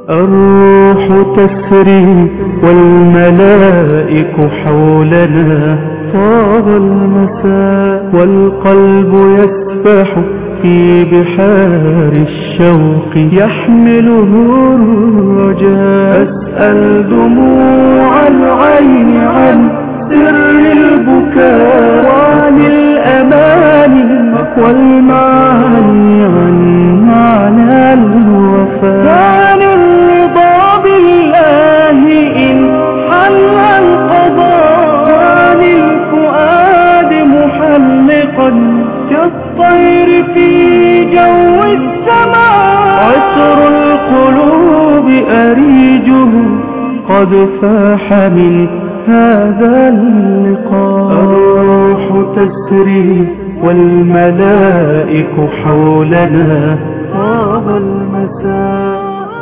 الروح تسري والملائك حولنا طاب المساء والقلب يسبح في بحار الشوق يحمله الرجاء أسأل دموع العين عن سر البكاء وعن الأماني والمعاني عن معنى الوفاء عن الرضا بالله إن حل القضاء عن الفؤاد محلقا كالطير في جو السماء عطر القلوب أريجه قد فاح من هذا اللقاء الروح تسري والملائك حولنا طاب المساء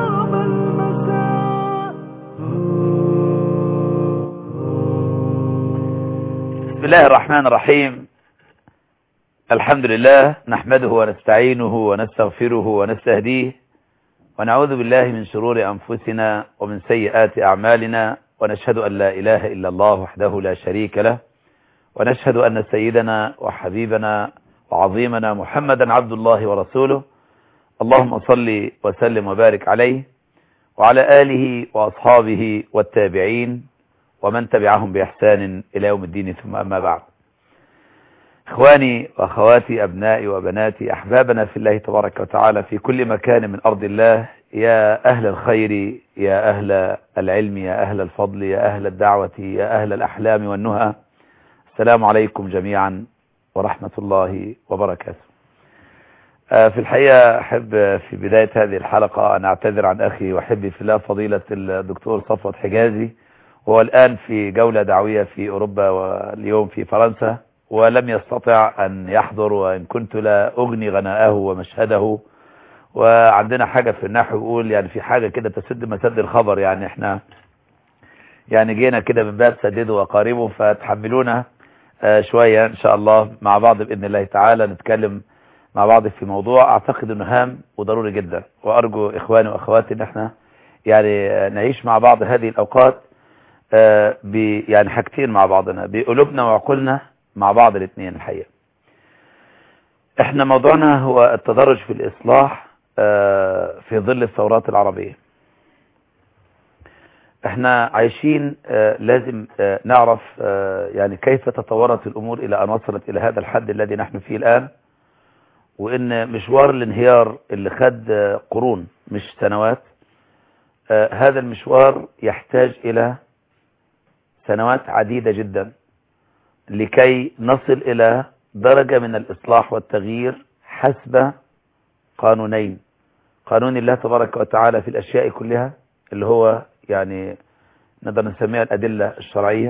بسم الله الرحمن الرحيم الحمد لله نحمده ونستعينه ونستغفره ونستهديه ونعوذ بالله من شرور أنفسنا ومن سيئات أعمالنا ونشهد أن لا إله إلا الله وحده لا شريك له ونشهد أن سيدنا وحبيبنا وعظيمنا محمدا عبد الله ورسوله اللهم صل وسلم وبارك عليه وعلى آله وأصحابه والتابعين ومن تبعهم بإحسان إلى يوم الدين ثم أما بعد إخواني وأخواتي أبنائي وبناتي أحبابنا في الله تبارك وتعالى في كل مكان من أرض الله يا أهل الخير يا أهل العلم يا أهل الفضل يا أهل الدعوة يا أهل الأحلام والنهى السلام عليكم جميعا ورحمة الله وبركاته في الحقيقة أحب في بداية هذه الحلقة أن أعتذر عن أخي وحبي في الله فضيلة الدكتور صفوت حجازي وهو الآن في جولة دعوية في أوروبا واليوم في فرنسا ولم يستطع أن يحضر وإن كنت لا أغني غناءه ومشهده وعندنا حاجة في النحو يقول يعني في حاجة كده تسد مسد الخبر يعني احنا يعني جينا كده من باب سدده وقاربه فتحملونا شوية ان شاء الله مع بعض بإذن الله تعالى نتكلم مع بعض في موضوع اعتقد انه هام وضروري جدا وارجو اخواني واخواتي ان احنا يعني نعيش مع بعض هذه الاوقات ب يعني حاجتين مع بعضنا بقلوبنا وعقولنا مع بعض الاثنين الحقيقة احنا موضوعنا هو التدرج في الاصلاح في ظل الثورات العربية احنا عايشين لازم نعرف يعني كيف تطورت الامور الى ان وصلت الى هذا الحد الذي نحن فيه الان وان مشوار الانهيار اللي خد قرون مش سنوات هذا المشوار يحتاج الى سنوات عديدة جدا لكي نصل الى درجة من الاصلاح والتغيير حسب قانونين قانون الله تبارك وتعالى في الاشياء كلها اللي هو يعني نقدر نسميها الأدلة الشرعية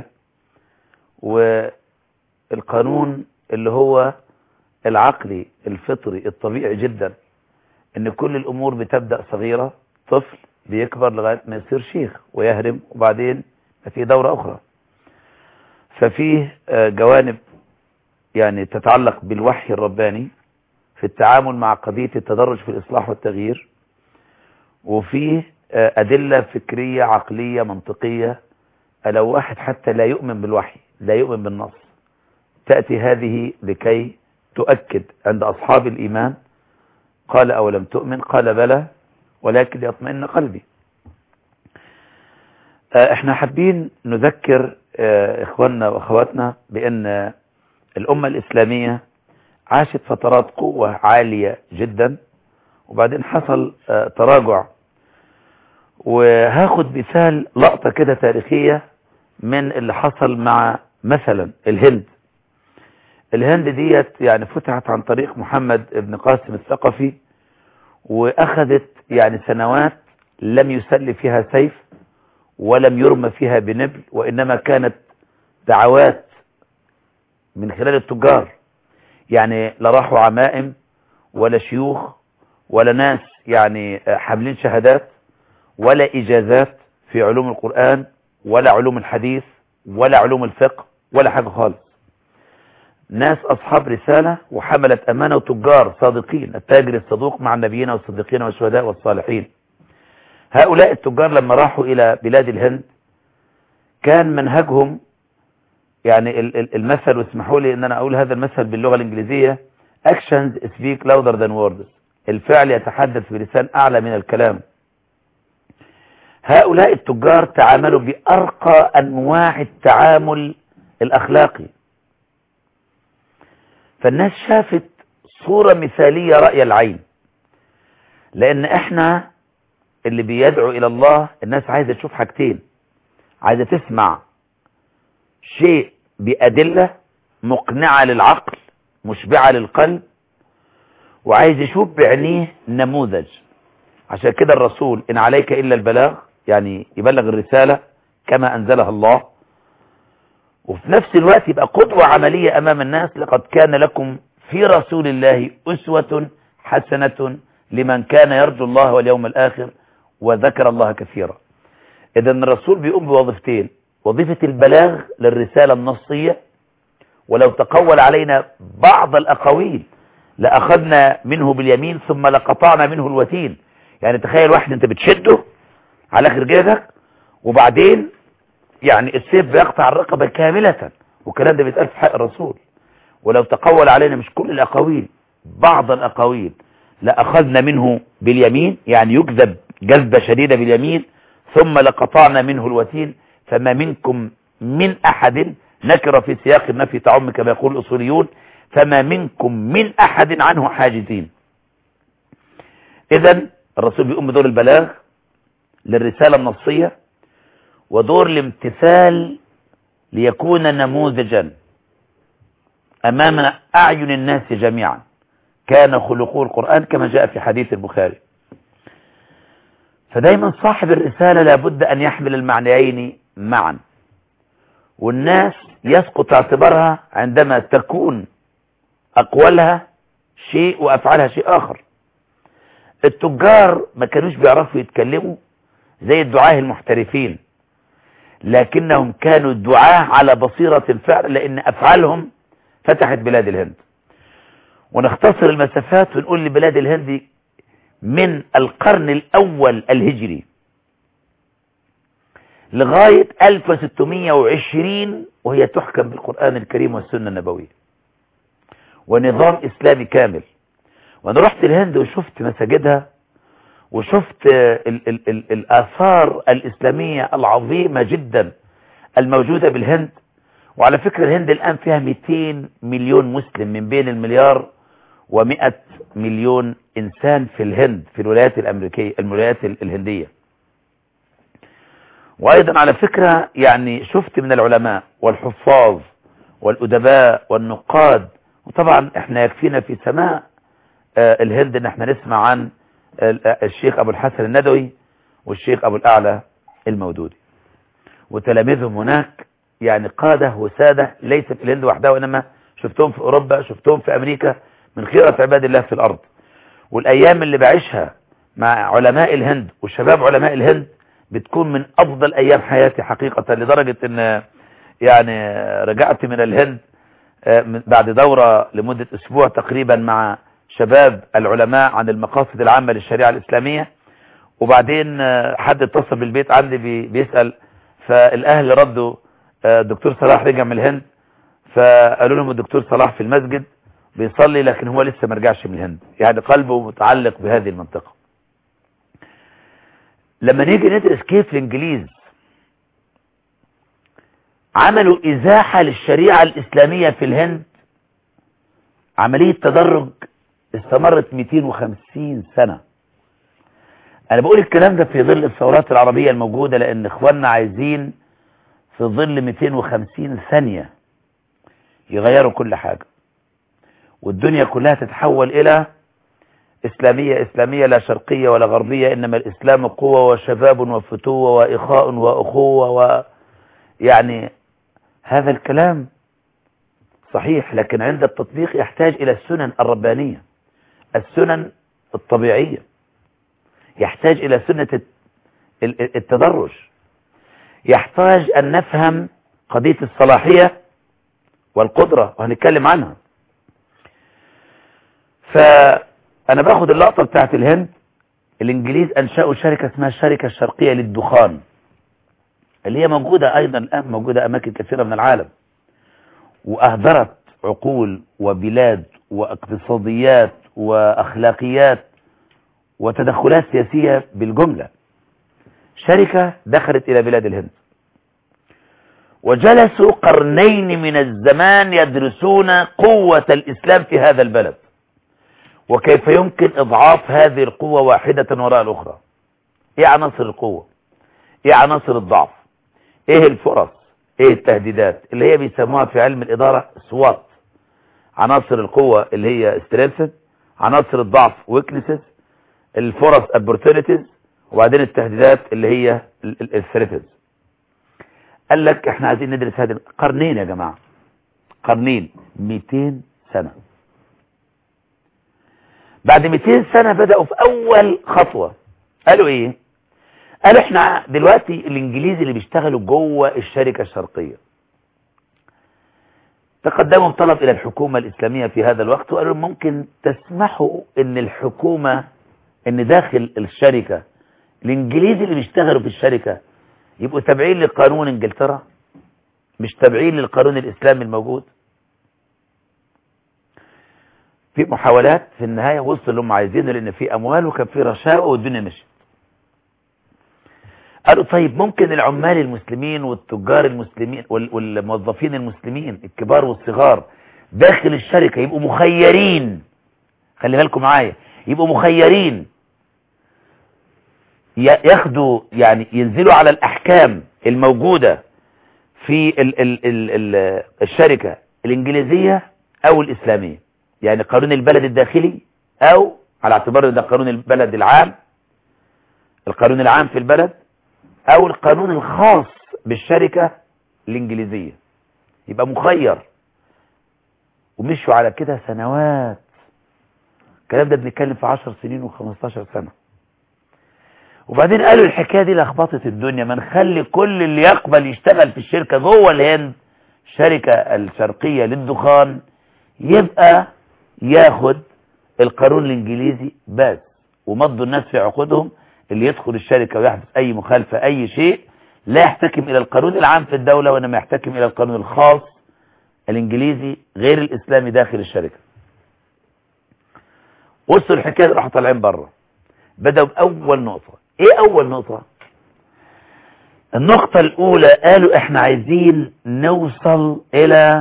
والقانون اللي هو العقلي الفطري الطبيعي جدا ان كل الامور بتبدأ صغيرة طفل بيكبر لغاية ما يصير شيخ ويهرم وبعدين في دورة اخرى ففيه جوانب يعني تتعلق بالوحي الرباني في التعامل مع قضية التدرج في الإصلاح والتغيير وفيه أدلة فكرية عقلية منطقية لو واحد حتى لا يؤمن بالوحي لا يؤمن بالنص تأتي هذه لكي تؤكد عند أصحاب الإيمان قال أولم تؤمن قال بلى ولكن يطمئن قلبي احنا حابين نذكر اخواننا واخواتنا بان الامة الاسلامية عاشت فترات قوة عالية جدا وبعدين حصل تراجع وهاخد مثال لقطة كده تاريخية من اللي حصل مع مثلا الهند الهند ديت يعني فتحت عن طريق محمد بن قاسم الثقفي واخذت يعني سنوات لم يسل فيها سيف ولم يرمى فيها بنبل وانما كانت دعوات من خلال التجار يعني لا راحوا عمائم ولا شيوخ ولا ناس يعني حاملين شهادات ولا إجازات في علوم القرآن ولا علوم الحديث ولا علوم الفقه ولا حاجة خالص ناس أصحاب رسالة وحملت أمانة وتجار صادقين التاجر الصدوق مع النبيين والصديقين والشهداء والصالحين هؤلاء التجار لما راحوا إلى بلاد الهند كان منهجهم يعني المثل واسمحوا لي ان انا اقول هذا المثل باللغة الانجليزية actions speak louder than words الفعل يتحدث بلسان اعلى من الكلام هؤلاء التجار تعاملوا بارقى انواع التعامل الاخلاقي فالناس شافت صورة مثالية رأي العين لان احنا اللي بيدعو الى الله الناس عايزة تشوف حاجتين عايزة تسمع شيء بأدلة مقنعة للعقل مشبعة للقلب وعايز يشوف بعينيه نموذج عشان كده الرسول إن عليك إلا البلاغ يعني يبلغ الرسالة كما أنزلها الله وفي نفس الوقت يبقى قدوة عملية أمام الناس لقد كان لكم في رسول الله أسوة حسنة لمن كان يرجو الله واليوم الآخر وذكر الله كثيرا إذا الرسول بيقوم بوظيفتين وظيفة البلاغ للرسالة النصية ولو تقول علينا بعض الأقاويل لأخذنا منه باليمين ثم لقطعنا منه الوتين يعني تخيل واحد انت بتشده على اخر جيدك وبعدين يعني السيف بيقطع الرقبة كاملة والكلام ده بيتقال في حق الرسول ولو تقول علينا مش كل الأقاويل بعض الأقاويل لأخذنا منه باليمين يعني يكذب جذبة شديدة باليمين ثم لقطعنا منه الوتين فما منكم من أحد نكر في سياق النفي تعم كما يقول الأصوليون فما منكم من أحد عنه حاجزين إذا الرسول بيقوم بدور البلاغ للرسالة النصية ودور الامتثال ليكون نموذجا أمام أعين الناس جميعا كان خلقه القرآن كما جاء في حديث البخاري فدايما صاحب الرسالة لابد أن يحمل المعنيين معا والناس يسقط اعتبارها عندما تكون أقوالها شيء وأفعالها شيء آخر التجار ما كانوش بيعرفوا يتكلموا زي الدعاة المحترفين لكنهم كانوا دعاة على بصيرة فعلا لأن أفعالهم فتحت بلاد الهند ونختصر المسافات ونقول لبلاد الهند من القرن الأول الهجري لغاية 1620 وهي تحكم بالقرآن الكريم والسنة النبوية ونظام إسلامي كامل وأنا رحت الهند وشفت مساجدها وشفت ال ال ال الآثار الإسلامية العظيمة جدا الموجودة بالهند وعلى فكرة الهند الآن فيها 200 مليون مسلم من بين المليار و100 مليون إنسان في الهند في الولايات الأمريكية الولايات الهندية وأيضا على فكرة يعني شفت من العلماء والحفاظ والأدباء والنقاد وطبعا احنا يكفينا في سماع آه الهند ان احنا نسمع عن الشيخ ابو الحسن الندوي والشيخ ابو الاعلى المودودي وتلاميذهم هناك يعني قادة وسادة ليس في الهند وحدها وانما شفتهم في اوروبا شفتهم في امريكا من خيرة عباد الله في الارض والايام اللي بعيشها مع علماء الهند وشباب علماء الهند بتكون من افضل ايام حياتي حقيقة لدرجة ان يعني رجعت من الهند بعد دورة لمدة اسبوع تقريبا مع شباب العلماء عن المقاصد العامة للشريعة الاسلامية وبعدين حد اتصل بالبيت عندي بيسأل فالاهل ردوا الدكتور صلاح رجع من الهند فقالوا لهم الدكتور صلاح في المسجد بيصلي لكن هو لسه ما رجعش من الهند يعني قلبه متعلق بهذه المنطقة لما نيجي ندرس كيف الانجليز عملوا ازاحة للشريعة الاسلامية في الهند عملية تدرج استمرت 250 سنة انا بقول الكلام ده في ظل الثورات العربية الموجودة لان اخواننا عايزين في ظل 250 ثانية يغيروا كل حاجة والدنيا كلها تتحول الى اسلامية اسلامية لا شرقية ولا غربية انما الاسلام قوة وشباب وفتوة واخاء واخوة و يعني هذا الكلام صحيح لكن عند التطبيق يحتاج الى السنن الربانية السنن الطبيعية يحتاج الى سنة التدرج يحتاج ان نفهم قضية الصلاحية والقدرة وهنتكلم عنها فانا باخد اللقطة بتاعت الهند الانجليز انشأوا شركة اسمها الشركة الشرقية للدخان اللي هي موجودة ايضا الان موجودة اماكن كثيرة من العالم واهدرت عقول وبلاد واقتصاديات واخلاقيات وتدخلات سياسية بالجملة شركة دخلت الى بلاد الهند وجلسوا قرنين من الزمان يدرسون قوة الإسلام في هذا البلد وكيف يمكن إضعاف هذه القوة واحدة وراء الأخرى إيه عناصر القوة إيه عناصر الضعف إيه الفرص إيه التهديدات اللي هي بيسموها في علم الإدارة سوات عناصر القوة اللي هي strengths عناصر الضعف weaknesses الفرص opportunities وبعدين التهديدات اللي هي الثريتز قال لك احنا عايزين ندرس هذه قرنين يا جماعة قرنين 200 سنة بعد 200 سنة بدأوا في أول خطوة قالوا إيه قالوا احنا دلوقتي الإنجليزي اللي بيشتغلوا جوه الشركة الشرقية تقدموا بطلب إلى الحكومة الإسلامية في هذا الوقت وقالوا ممكن تسمحوا إن الحكومة إن داخل الشركة الإنجليزي اللي بيشتغلوا في الشركة يبقوا تابعين لقانون انجلترا مش تابعين للقانون الاسلامي الموجود في محاولات في النهاية وصلوا اللي هم عايزينه لان في اموال وكان في رشاوى والدنيا مشت قالوا طيب ممكن العمال المسلمين والتجار المسلمين والموظفين المسلمين الكبار والصغار داخل الشركة يبقوا مخيرين خلي بالكم معايا يبقوا مخيرين ياخدوا يعني ينزلوا على الأحكام الموجودة في ال ال ال ال الشركة الإنجليزية أو الإسلامية يعني قانون البلد الداخلي أو على اعتبار ده قانون البلد العام القانون العام في البلد أو القانون الخاص بالشركة الإنجليزية يبقى مخير ومشوا على كده سنوات الكلام ده بنتكلم في 10 سنين و15 سنة وبعدين قالوا الحكاية دي لخبطت الدنيا ما نخلي كل اللي يقبل يشتغل في الشركة جوه الهند الشركة الشرقية للدخان يبقى ياخد القانون الانجليزي بس ومضوا الناس في عقودهم اللي يدخل الشركة ويحدث اي مخالفة اي شيء لا يحتكم الى القانون العام في الدولة وانما يحتكم الى القانون الخاص الانجليزي غير الاسلامي داخل الشركة وصلوا الحكاية راحوا طالعين بره بدأوا بأول نقطة ايه اول نقطة النقطة الاولى قالوا احنا عايزين نوصل الى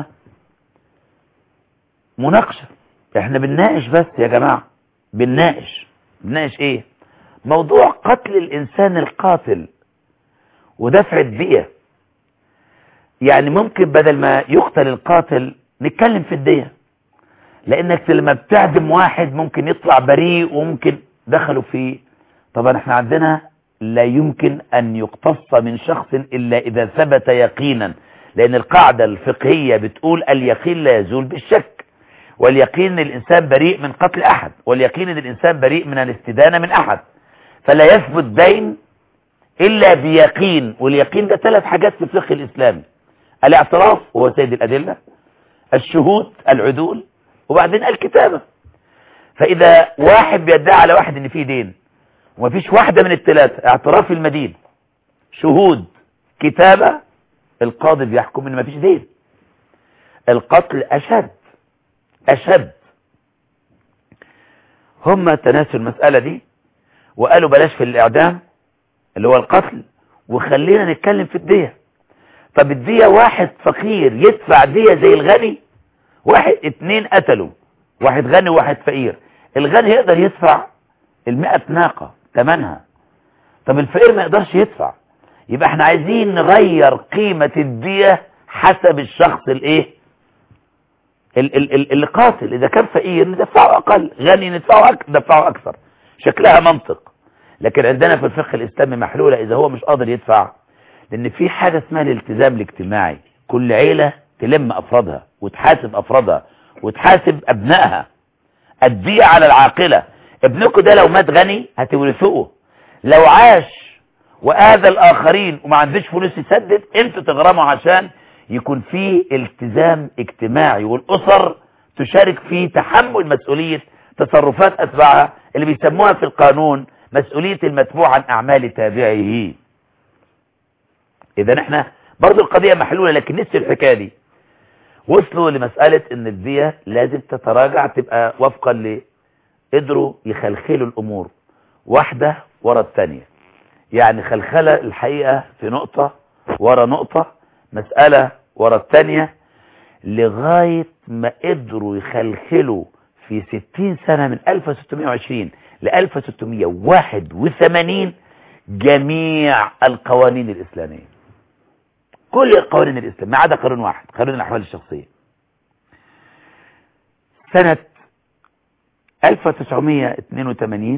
مناقشة احنا بنناقش بس يا جماعة بنناقش بنناقش ايه موضوع قتل الانسان القاتل ودفع الدية يعني ممكن بدل ما يقتل القاتل نتكلم في الدية لانك لما بتعدم واحد ممكن يطلع بريء وممكن دخلوا في طبعا احنا عندنا لا يمكن ان يقتص من شخص الا اذا ثبت يقينا لان القاعدة الفقهية بتقول اليقين لا يزول بالشك واليقين ان الانسان بريء من قتل احد واليقين ان الانسان بريء من الاستدانة من احد فلا يثبت دين الا بيقين واليقين ده ثلاث حاجات في الفقه الاسلامي الاعتراف وهو سيد الادلة الشهود العدول وبعدين الكتابة فاذا واحد بيدعي على واحد ان فيه دين ومفيش واحدة من الثلاثة اعتراف المدين شهود كتابة القاضي بيحكم ان مفيش دين القتل اشد اشد هم تناسوا المسألة دي وقالوا بلاش في الاعدام اللي هو القتل وخلينا نتكلم في الدية طب الدية واحد فقير يدفع دية زي الغني واحد اتنين قتلوا واحد غني وواحد فقير الغني يقدر يدفع المئة ناقة تمنها طب الفقير ما يقدرش يدفع يبقى احنا عايزين نغير قيمة الدية حسب الشخص الايه ال ال ال اللي قاتل اذا كان فقير ندفعه اقل غني ندفعه أك... ندفعه اكثر شكلها منطق لكن عندنا في الفقه الاسلامي محلولة اذا هو مش قادر يدفع لان في حاجة اسمها الالتزام الاجتماعي كل عيلة تلم افرادها وتحاسب افرادها وتحاسب ابنائها الدية على العاقلة ابنكم ده لو مات غني هتورثوه لو عاش واذى الاخرين وما عندوش فلوس يسدد انتوا تغرموا عشان يكون في التزام اجتماعي والاسر تشارك في تحمل مسؤولية تصرفات اتباعها اللي بيسموها في القانون مسؤولية المتبوع عن أعمال تابعه إذا احنا برضو القضية محلولة لكن نسي الحكاية دي وصلوا لمسألة ان الدية لازم تتراجع تبقى وفقا ل قدروا يخلخلوا الأمور واحدة ورا الثانية يعني خلخلة الحقيقة في نقطة ورا نقطة مسألة ورا الثانية لغاية ما قدروا يخلخلوا في 60 سنة من 1620 ل 1681 جميع القوانين الإسلامية كل القوانين الإسلامية ما عدا قانون واحد قانون الأحوال الشخصية سنة 1982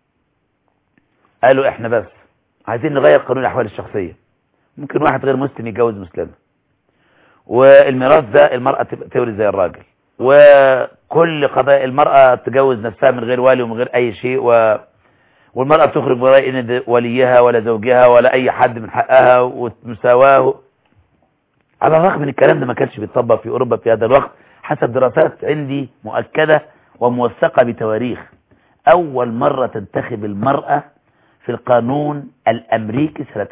قالوا احنا بس عايزين نغير قانون الأحوال الشخصية ممكن واحد غير مسلم يتجوز مسلمة والميراث ده المرأة تورث زي الراجل وكل قضايا المرأة تجوز نفسها من غير والي ومن غير أي شيء و... والمرأة بتخرج براي ان وليها ولا زوجها ولا أي حد من حقها ومساواه على الرغم من الكلام ده ما كانش بيتطبق في أوروبا في هذا الوقت حسب دراسات عندي مؤكدة وموثقة بتواريخ أول مرة تنتخب المرأة في القانون الأمريكي سنة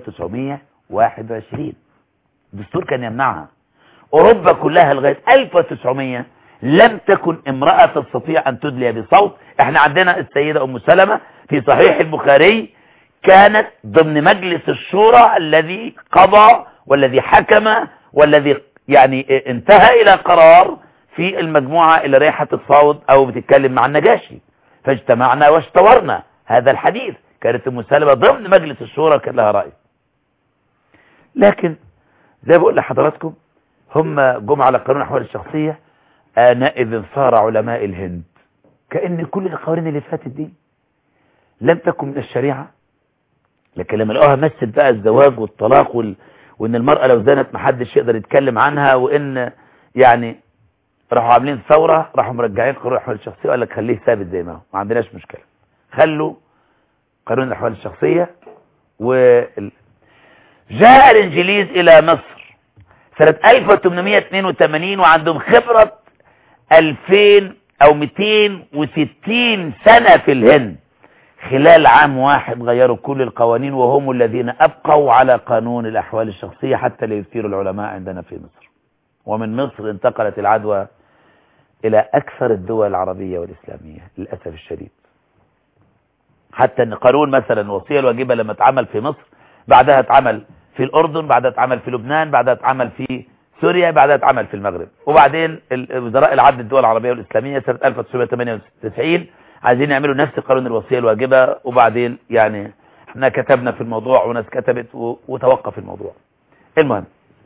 1921 الدستور كان يمنعها أوروبا كلها لغاية 1900 لم تكن امرأة تستطيع أن تدلي بصوت احنا عندنا السيدة أم سلمة في صحيح البخاري كانت ضمن مجلس الشورى الذي قضى والذي حكم والذي يعني انتهى إلى قرار في المجموعة اللي رايحة تتصاوض أو بتتكلم مع النجاشي فاجتمعنا واشتورنا هذا الحديث كانت أم سلمة ضمن مجلس الشورى كان لها رأي لكن زي بقول لحضراتكم هم جم على قانون الأحوال الشخصية آنئذ صار علماء الهند كأن كل القوانين اللي فاتت دي لم تكن من الشريعة لكن لما لقوها مثل بقى الزواج والطلاق وال... وان المرأة لو زنت محدش يقدر يتكلم عنها وان يعني راحوا عاملين ثورة راحوا مرجعين قانون الأحوال الشخصية وقال لك خليه ثابت زي ما هو ما عندناش مشكلة خلوا قانون الأحوال الشخصية و جاء الانجليز الى مصر سنة 1882 وعندهم خبرة 2000 او 260 سنة في الهند خلال عام واحد غيروا كل القوانين وهم الذين ابقوا على قانون الاحوال الشخصية حتى ليثير العلماء عندنا في مصر ومن مصر انتقلت العدوى الى اكثر الدول العربية والاسلامية للأسف الشديد حتى ان قانون مثلا الوصية الواجبة لما اتعمل في مصر بعدها اتعمل في الأردن بعدها اتعمل في لبنان بعدها اتعمل في سوريا بعدها اتعمل في المغرب وبعدين وزراء العدل الدول العربية والإسلامية سنة 1998 عايزين يعملوا نفس قانون الوصية الواجبة وبعدين يعني احنا كتبنا في الموضوع وناس كتبت وتوقف الموضوع المهم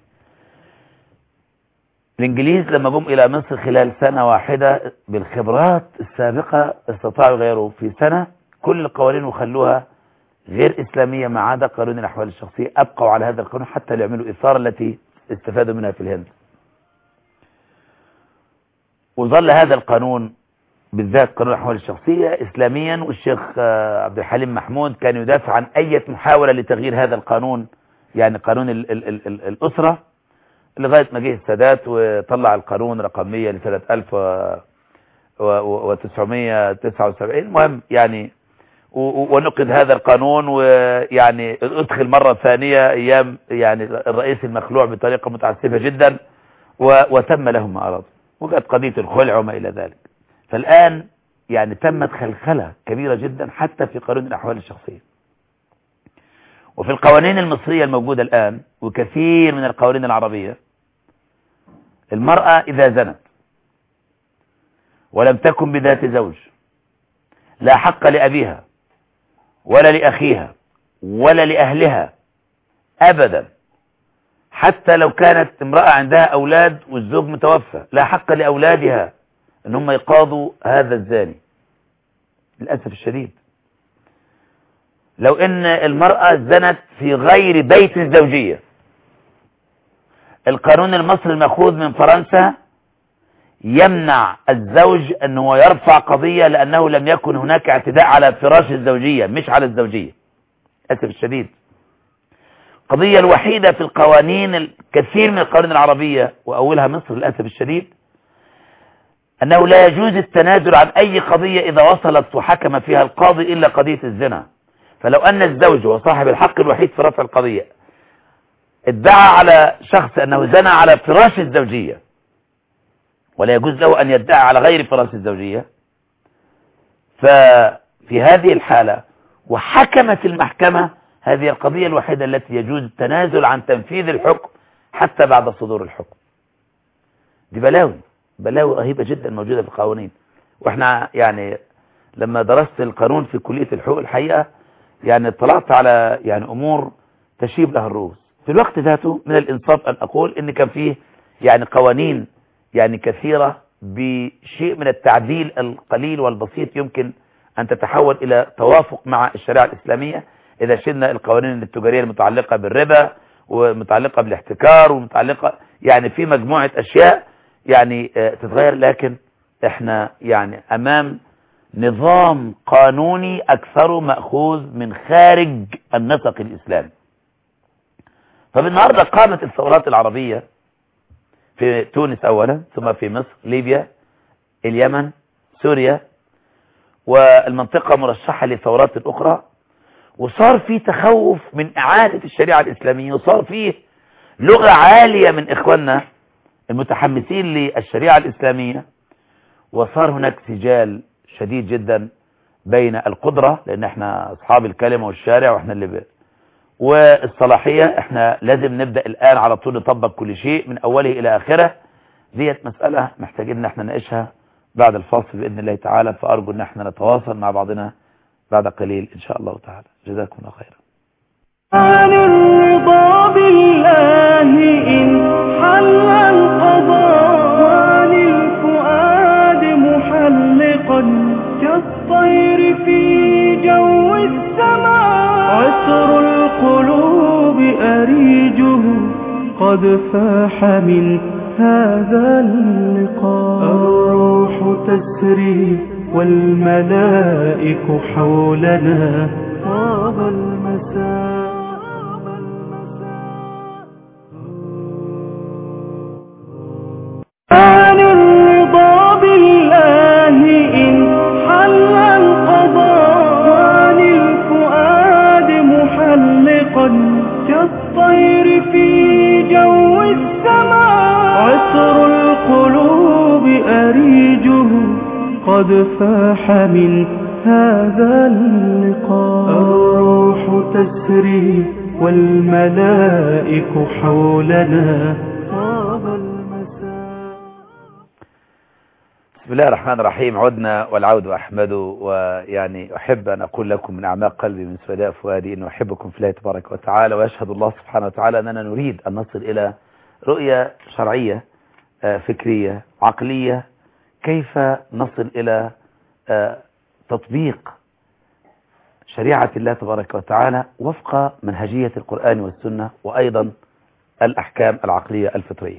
الانجليز لما جم الى مصر خلال سنة واحدة بالخبرات السابقة استطاعوا يغيروا في سنة كل القوانين وخلوها غير إسلامية ما عدا قانون الأحوال الشخصية أبقوا على هذا القانون حتى ليعملوا إثارة التي استفادوا منها في الهند وظل هذا القانون بالذات قانون الأحوال الشخصية إسلاميا والشيخ عبد الحليم محمود كان يدافع عن أي محاولة لتغيير هذا القانون يعني قانون ال ال ال ال الأسرة لغاية ما جه السادات وطلع القانون رقم 100 لسنة 1979 المهم يعني ونقد هذا القانون ويعني ادخل مرة ثانية ايام يعني الرئيس المخلوع بطريقة متعسفة جدا وتم لهم ما ارادوا وجدت قضية الخلع وما الى ذلك فالان يعني تمت خلخلة كبيرة جدا حتى في قانون الاحوال الشخصية وفي القوانين المصرية الموجودة الان وكثير من القوانين العربية المرأة اذا زنت ولم تكن بذات زوج لا حق لأبيها ولا لأخيها ولا لأهلها أبدا حتى لو كانت امرأة عندها أولاد والزوج متوفى لا حق لأولادها ان هم يقاضوا هذا الزاني للأسف الشديد لو ان المرأة زنت في غير بيت الزوجية القانون المصري المأخوذ من فرنسا يمنع الزوج أنه يرفع قضية لأنه لم يكن هناك اعتداء على فراش الزوجية مش على الزوجية أسف الشديد القضية الوحيدة في القوانين الكثير من القوانين العربية وأولها مصر للأسف الشديد أنه لا يجوز التنازل عن أي قضية إذا وصلت وحكم فيها القاضي إلا قضية الزنا فلو أن الزوج وصاحب الحق الوحيد في رفع القضية ادعى على شخص أنه زنى على فراش الزوجية ولا يجوز له أن يدعي على غير فراش الزوجية ففي هذه الحالة وحكمت المحكمة هذه القضية الوحيدة التي يجوز التنازل عن تنفيذ الحكم حتى بعد صدور الحكم دي بلاوي بلاوي رهيبة جدا موجودة في القوانين واحنا يعني لما درست القانون في كلية الحقوق الحقيقة يعني اطلعت على يعني امور تشيب لها الرؤوس في الوقت ذاته من الانصاف ان اقول ان كان فيه يعني قوانين يعني كثيرة بشيء من التعديل القليل والبسيط يمكن ان تتحول الى توافق مع الشريعة الاسلامية اذا شلنا القوانين التجارية المتعلقة بالربا ومتعلقة بالاحتكار ومتعلقة يعني في مجموعة اشياء يعني تتغير لكن احنا يعني امام نظام قانوني اكثره مأخوذ من خارج النسق الاسلامي فبالنهاردة قامت الثورات العربية في تونس اولا ثم في مصر ليبيا اليمن سوريا والمنطقة مرشحة لثورات اخرى وصار في تخوف من اعادة الشريعة الاسلامية وصار فيه لغة عالية من اخواننا المتحمسين للشريعة الاسلامية وصار هناك سجال شديد جدا بين القدرة لان احنا اصحاب الكلمة والشارع واحنا اللي ب... والصلاحية احنا لازم نبدأ الان على طول نطبق كل شيء من اوله الى اخره ديت مسألة محتاجين ان احنا نناقشها بعد الفاصل بإذن الله تعالى فأرجو ان احنا نتواصل مع بعضنا بعد قليل ان شاء الله تعالى جزاكم الله خيرا عن الرضا بالله إن حل القضاء وعن الفؤاد محلقا كالطير في جو السماء عطر القلوب أريجه قد فاح من هذا اللقاء الروح تسري والملائك حولنا طاب المساء عن الرضا بالله إن حل القضاء وعن الفؤاد محلقا كالطير في جو السماء عطر القلوب أريجه قد فاح من هذا اللقاء الروح تسري والملائك حولنا طاب المساء بسم الله الرحمن الرحيم عدنا والعود أحمد ويعني أحب أن أقول لكم من أعماق قلبي من سوداء فؤادي أنه أحبكم في الله تبارك وتعالى ويشهد الله سبحانه وتعالى أننا نريد أن نصل إلى رؤية شرعية آه، فكرية عقلية كيف نصل إلى آه، تطبيق شريعة الله تبارك وتعالى وفق منهجية القرآن والسنة وأيضا الأحكام العقلية الفطرية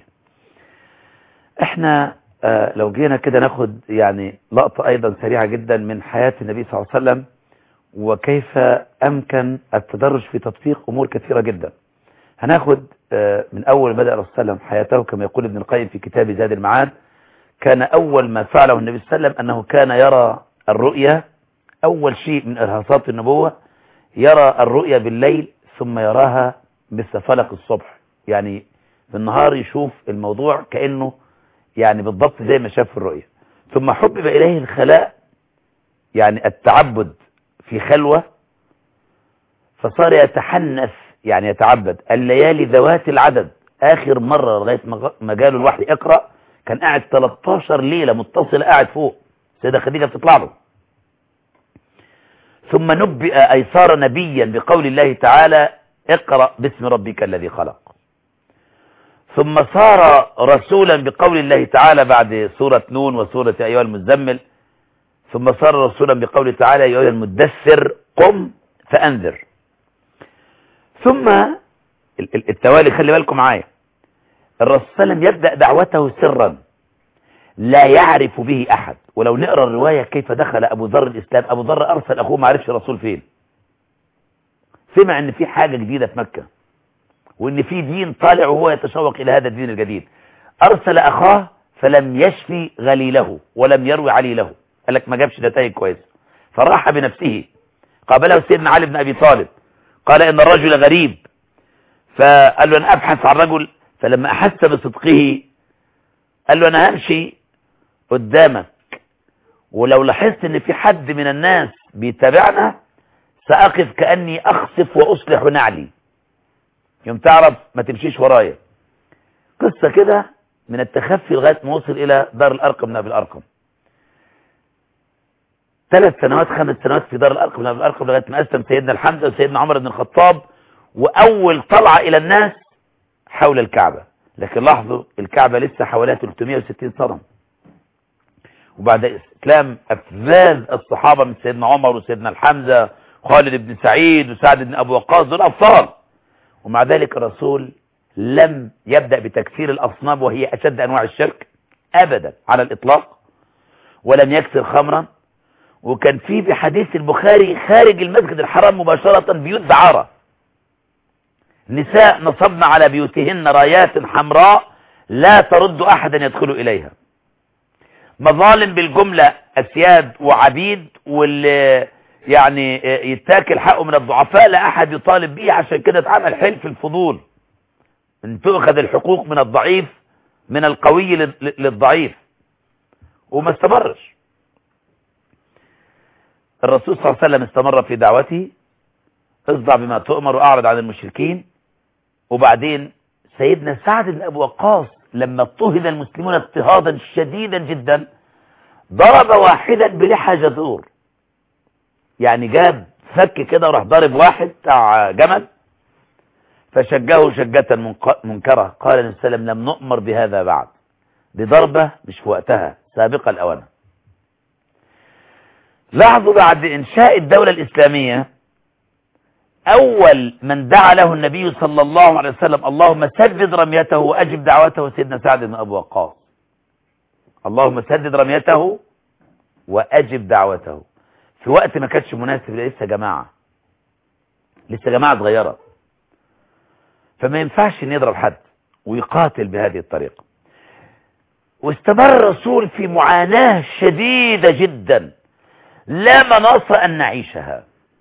احنا آه، لو جينا كده ناخد يعني لقطة أيضا سريعة جدا من حياة النبي صلى الله عليه وسلم وكيف أمكن التدرج في تطبيق أمور كثيرة جدا هناخد آه، من أول بدأ الرسول صلى الله عليه وسلم حياته كما يقول ابن القيم في كتاب زاد المعاد كان أول ما فعله النبي صلى الله عليه وسلم أنه كان يرى الرؤيا أول شيء من إرهاصات النبوة يرى الرؤيا بالليل ثم يراها مثل فلق الصبح يعني بالنهار يشوف الموضوع كأنه يعني بالضبط زي ما شاف في الرؤيا ثم حبب إليه الخلاء يعني التعبد في خلوة فصار يتحنث يعني يتعبد الليالي ذوات العدد آخر مرة لغاية ما ما جاله الوحي اقرأ كان قاعد 13 ليلة متصل قاعد فوق سيدة خديجة بتطلع له ثم نبئ أي صار نبيا بقول الله تعالى اقرأ باسم ربك الذي خلق ثم صار رسولا بقول الله تعالى بعد سورة نون وسورة أيها المزمل ثم صار رسولا بقوله تعالى يا أيها المدثر قم فأنذر ثم ال- ال- التوالي خلي بالكم معايا الرسول صلى الله عليه وسلم يبدأ دعوته سرا لا يعرف به أحد ولو نقرأ الرواية كيف دخل أبو ذر الإسلام أبو ذر أرسل أخوه ما عرفش الرسول فين سمع أن في حاجة جديدة في مكة وأن في دين طالع وهو يتشوق إلى هذا الدين الجديد أرسل أخاه فلم يشفي غليله ولم يروي عليله قال لك ما جابش نتائج كويسه فراح بنفسه قابله سيدنا علي بن ابي طالب قال ان الرجل غريب فقال له انا ابحث عن رجل فلما احس بصدقه قال له انا همشي قدامك ولو لاحظت ان في حد من الناس بيتابعنا ساقف كاني اخسف واصلح نعلي يوم تعرف ما تمشيش ورايا قصة كده من التخفي لغاية ما وصل إلى دار الأرقم من أبي الأرقم ثلاث سنوات خمس سنوات في دار الأرقم من أبي الأرقم لغاية ما أسلم سيدنا الحمزة وسيدنا عمر بن الخطاب وأول طلعة إلى الناس حول الكعبة لكن لاحظوا الكعبة لسه حواليها 360 صنم وبعد إسلام أفذاذ الصحابة من سيدنا عمر وسيدنا الحمزة خالد بن سعيد وسعد بن أبو وقاص دول أبطال ومع ذلك الرسول لم يبدأ بتكفير الأصنام وهي أشد أنواع الشرك أبدا على الإطلاق ولم يكسر خمرا وكان في بحديث البخاري خارج المسجد الحرام مباشرة بيوت دعارة نساء نصبن على بيوتهن رايات حمراء لا ترد أحدا يدخل إليها مظالم بالجملة أسياد وعبيد واللي يعني يتاكل حقه من الضعفاء لا أحد يطالب به عشان كده اتعمل حلف الفضول ان تؤخذ الحقوق من الضعيف من القوي للضعيف وما استمرش الرسول صلى الله عليه وسلم استمر في دعوته اصدع بما تؤمر واعرض عن المشركين وبعدين سيدنا سعد بن ابي وقاص لما اضطهد المسلمون اضطهادا شديدا جدا ضرب واحدا بلحى جذور يعني جاب فك كده وراح ضارب واحد بتاع جمل فشجه شجة منكرة قال النبي صلى الله عليه وسلم لم نؤمر بهذا بعد دي ضربة مش في وقتها سابقة الأوان لاحظوا بعد إنشاء الدولة الإسلامية أول من دعا له النبي صلى الله عليه وسلم اللهم سدد رميته وأجب دعوته سيدنا سعد بن أبو وقاص اللهم سدد رميته وأجب دعوته في وقت ما كانش مناسب لسه جماعة لسه جماعة صغيرة فما ينفعش ان يضرب حد ويقاتل بهذه الطريقة واستمر الرسول في معاناة شديدة جدا لا مناص ان نعيشها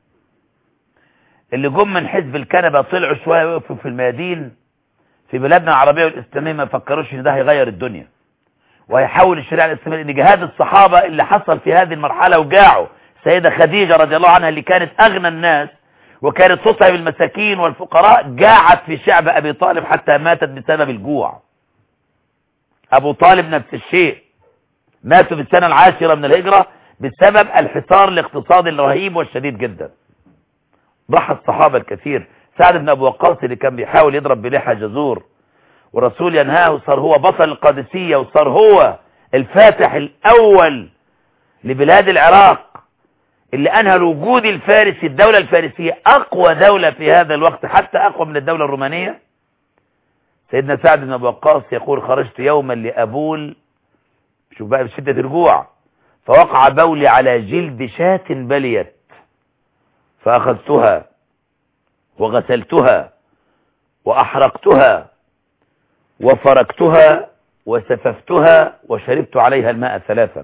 اللي جم من حزب الكنبة طلعوا شوية وقفوا في الميادين في بلادنا العربية والإسلامية ما فكروش ان ده هيغير الدنيا وهيحول الشريعة الإسلامية ان جهاد الصحابة اللي حصل في هذه المرحلة وجاعوا سيدة خديجة رضي الله عنها اللي كانت أغنى الناس وكانت تطعم المساكين والفقراء جاعت في شعب أبي طالب حتى ماتت بسبب الجوع أبو طالب نفس الشيء ماتوا في السنة العاشرة من الهجرة بسبب الحصار الاقتصادي الرهيب والشديد جدا ضحى الصحابة الكثير سعد بن أبو وقاص اللي كان بيحاول يضرب بلحى جزور ورسول ينهاه وصار هو بطل القادسية وصار هو الفاتح الأول لبلاد العراق اللي أنهى الوجود الفارسي الدولة الفارسية أقوى دولة في هذا الوقت حتى أقوى من الدولة الرومانية سيدنا سعد بن أبو وقاص يقول خرجت يوما لأبول شوف بقى بشدة الجوع فوقع بولي على جلد شاة بليت فأخذتها وغسلتها وأحرقتها وفركتها وسففتها وشربت عليها الماء ثلاثا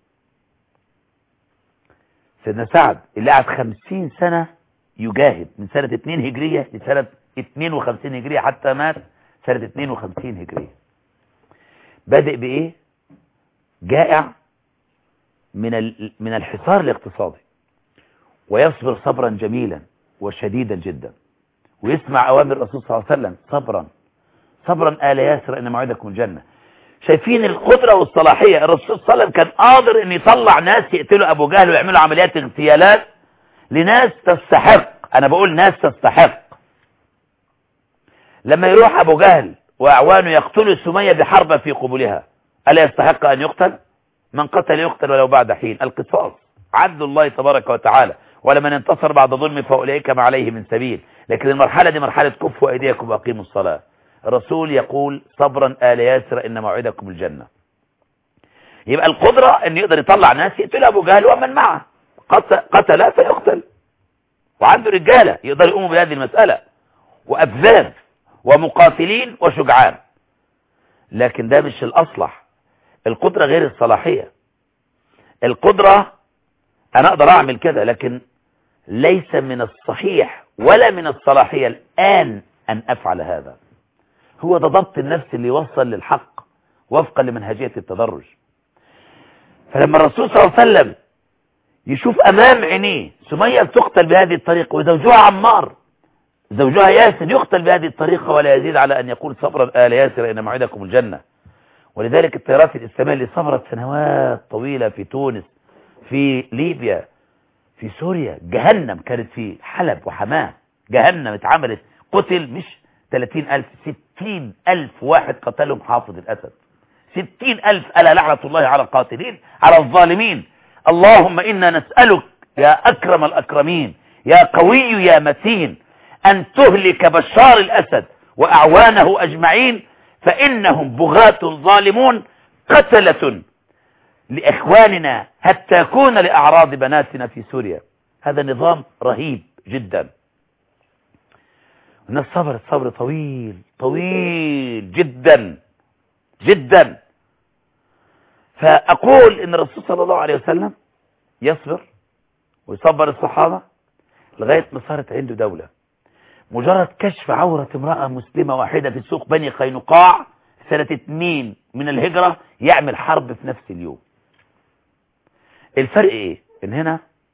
سيدنا سعد اللي قعد خمسين سنة يجاهد من سنة 2 هجرية لسنة 52 هجرية حتى مات سنة 52 هجرية بادئ بإيه جائع من من الحصار الاقتصادي ويصبر صبرا جميلا وشديدا جدا ويسمع أوامر الرسول صلى الله عليه وسلم صبرا صبرا آل ياسر إن موعدكم الجنة شايفين القدرة والصلاحية الرسول صلى الله عليه وسلم كان قادر ان يطلع ناس يقتلوا ابو جهل ويعملوا عمليات اغتيالات لناس تستحق انا بقول ناس تستحق لما يروح ابو جهل واعوانه يقتلوا سمية بحربة في قبولها الا يستحق ان يقتل من قتل يقتل ولو بعد حين القصاص عدل الله تبارك وتعالى ولمن انتصر بعد ظلم فاولئك ما عليه من سبيل لكن المرحلة دي مرحلة كفوا ايديكم واقيموا الصلاة الرسول يقول صبرا آل ياسر إن موعدكم الجنة يبقى القدرة ان يقدر يطلع ناس يقتل ابو جهل ومن معه قتل فيقتل وعنده رجالة يقدر يقوموا بهذه المسألة وأبذاب ومقاتلين وشجعان لكن ده مش الأصلح القدرة غير الصلاحية القدرة انا اقدر اعمل كده لكن ليس من الصحيح ولا من الصلاحية الان ان افعل هذا هو ده ضبط النفس اللي يوصل للحق وفقا لمنهجية التدرج فلما الرسول صلى الله عليه وسلم يشوف امام عينيه سمية تقتل بهذه الطريقة وزوجها عمار زوجها ياسر يقتل بهذه الطريقة ولا يزيد على أن يقول صبرا آل ياسر إن موعدكم الجنة ولذلك الطيارات الإسلامية اللي صبرت سنوات طويلة في تونس في ليبيا في سوريا جهنم كانت في حلب وحماه جهنم اتعملت قتل مش 30 ألف 60 ألف واحد قتلهم حافظ الأسد 60 ألف ألا لعنة الله على القاتلين على الظالمين اللهم إنا نسألك يا أكرم الأكرمين يا قوي يا متين أن تهلك بشار الأسد وأعوانه أجمعين فإنهم بغاة ظالمون قتلة لإخواننا هتاكون لأعراض بناتنا في سوريا هذا نظام رهيب جدا الناس صبرت صبر طويل طويل جدا جدا فأقول إن الرسول صلى الله عليه وسلم يصبر ويصبر الصحابة لغاية ما صارت عنده دولة مجرد كشف عورة امرأة مسلمة واحدة في سوق بني قينقاع سنة اتنين من الهجرة يعمل حرب في نفس اليوم الفرق ايه ان هنا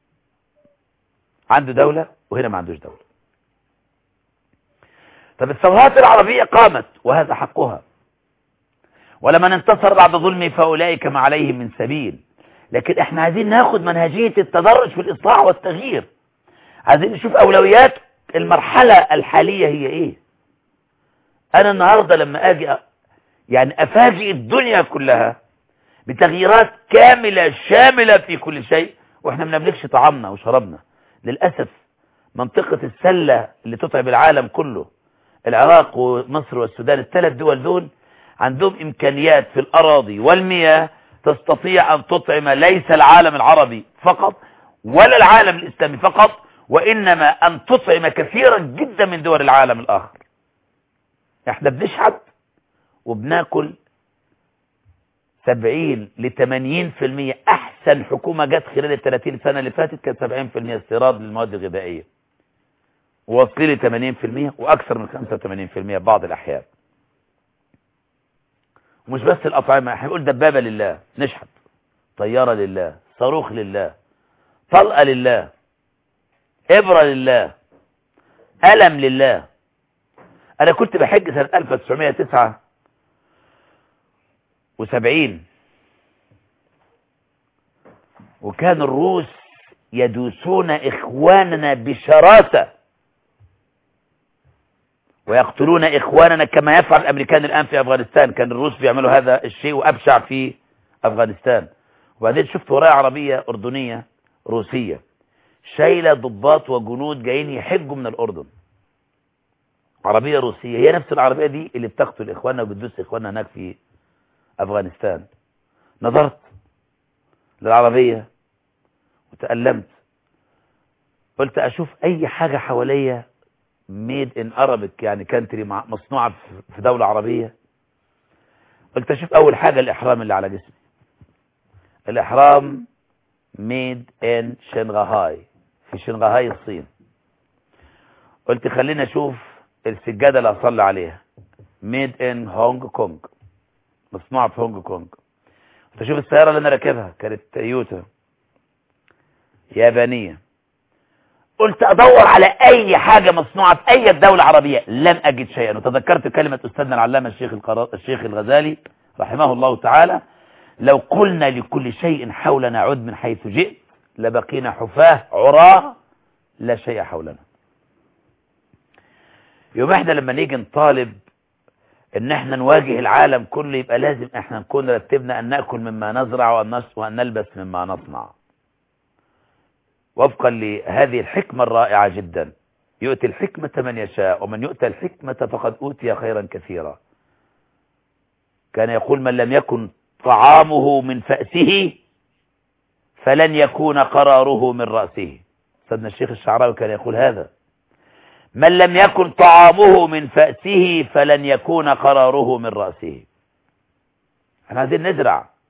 عنده دولة وهنا ما عندوش دولة طب الثورات العربية قامت وهذا حقها ولمن انتصر بعد ظلمه فأولئك ما عليهم من سبيل لكن احنا عايزين ناخد منهجية التدرج في الإصلاح والتغيير عايزين نشوف أولويات المرحلة الحالية هي ايه انا النهاردة لما اجي أ... يعني افاجئ الدنيا كلها بتغييرات كاملة شاملة في كل شيء واحنا ما بنملكش طعامنا وشربنا للأسف منطقة السلة اللي تطعم العالم كله العراق ومصر والسودان الثلاث دول دول عندهم امكانيات في الاراضي والمياه تستطيع ان تطعم ليس العالم العربي فقط ولا العالم الاسلامي فقط وإنما أن تطعم كثيرا جدا من دول العالم الآخر احنا بنشحت وبناكل سبعين لثمانين في المية أحسن حكومة جت خلال الثلاثين سنة اللي فاتت كانت سبعين في المية استيراد للمواد الغذائية ووصلي لثمانين في المية وأكثر من خمسة وثمانين في المية بعض الأحيان ومش بس الأطعمة احنا بنقول دبابة لله نشحت طيارة لله صاروخ لله طلقة لله إبرة لله ألم لله أنا كنت بحج سنة 1979 وكان الروس يدوسون إخواننا بشراسة ويقتلون إخواننا كما يفعل الأمريكان الآن في أفغانستان كان الروس بيعملوا هذا الشيء وأبشع في أفغانستان وبعدين شفت ورايا عربية أردنية روسية شايلة ضباط وجنود جايين يحجوا من الأردن عربية روسية هي نفس العربية دي اللي بتقتل إخواننا وبتدوس إخواننا هناك في أفغانستان نظرت للعربية وتألمت قلت أشوف أي حاجة حواليا ميد ان Arabic يعني كانتري مصنوعة في دولة عربية قلت أشوف أول حاجة الإحرام اللي على جسمي الإحرام ميد ان شنغهاي في شنغهاي الصين قلت خلينا اشوف السجادة اللي هصلي عليها ميد ان هونج كونج مصنوعة في هونج كونج قلت اشوف السيارة اللي انا راكبها كانت تويوتا يابانية قلت ادور على اي حاجة مصنوعة في اي دولة عربية لم اجد شيئا وتذكرت كلمة استاذنا العلامة الشيخ القرار الشيخ الغزالي رحمه الله تعالى لو قلنا لكل شيء حولنا عد من حيث جئت لبقينا حفاه عراه لا شيء حولنا يوم احنا لما نيجي نطالب ان احنا نواجه العالم كله يبقى لازم احنا نكون رتبنا ان نأكل مما نزرع وان نلبس مما نصنع وفقا لهذه الحكمة الرائعة جدا يؤتي الحكمة من يشاء ومن يؤتى الحكمة فقد أوتي خيرا كثيرا كان يقول من لم يكن طعامه من فأسه فلن يكون قراره من رأسه سيدنا الشيخ الشعراوي كان يقول هذا من لم يكن طعامه من فأسه فلن يكون قراره من رأسه احنا عايزين نزرع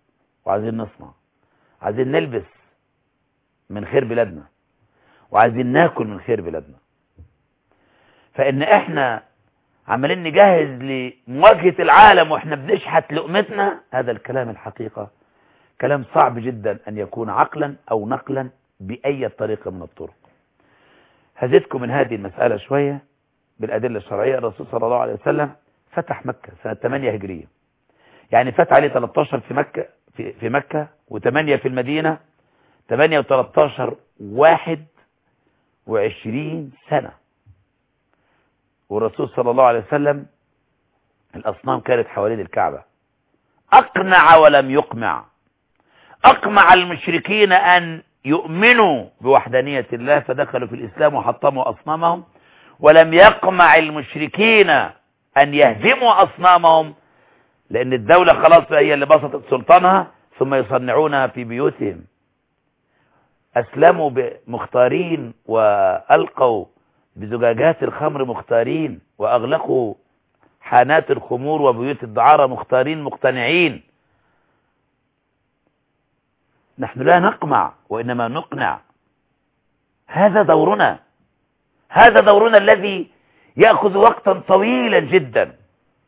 وعايزين نصنع عايزين نلبس من خير بلادنا وعايزين ناكل من خير بلادنا فإن إحنا عمالين نجهز لمواجهة العالم وإحنا بنشحت لقمتنا هذا الكلام الحقيقة كلام صعب جدا أن يكون عقلا أو نقلا بأي طريقة من الطرق هزيدكم من هذه المسألة شوية بالأدلة الشرعية الرسول صلى الله عليه وسلم فتح مكة سنة 8 هجرية يعني فتح عليه 13 في مكة في, في مكة و8 في المدينة 8 و13 واحد وعشرين سنة والرسول صلى الله عليه وسلم الأصنام كانت حوالين الكعبة أقنع ولم يقمع أقمع المشركين أن يؤمنوا بوحدانية الله فدخلوا في الإسلام وحطموا أصنامهم ولم يقمع المشركين أن يهدموا أصنامهم لأن الدولة خلاص هي اللي بسطت سلطانها ثم يصنعونها في بيوتهم أسلموا مختارين وألقوا بزجاجات الخمر مختارين وأغلقوا حانات الخمور وبيوت الدعارة مختارين مقتنعين نحن لا نقمع وإنما نقنع هذا دورنا هذا دورنا الذي يأخذ وقتا طويلا جدا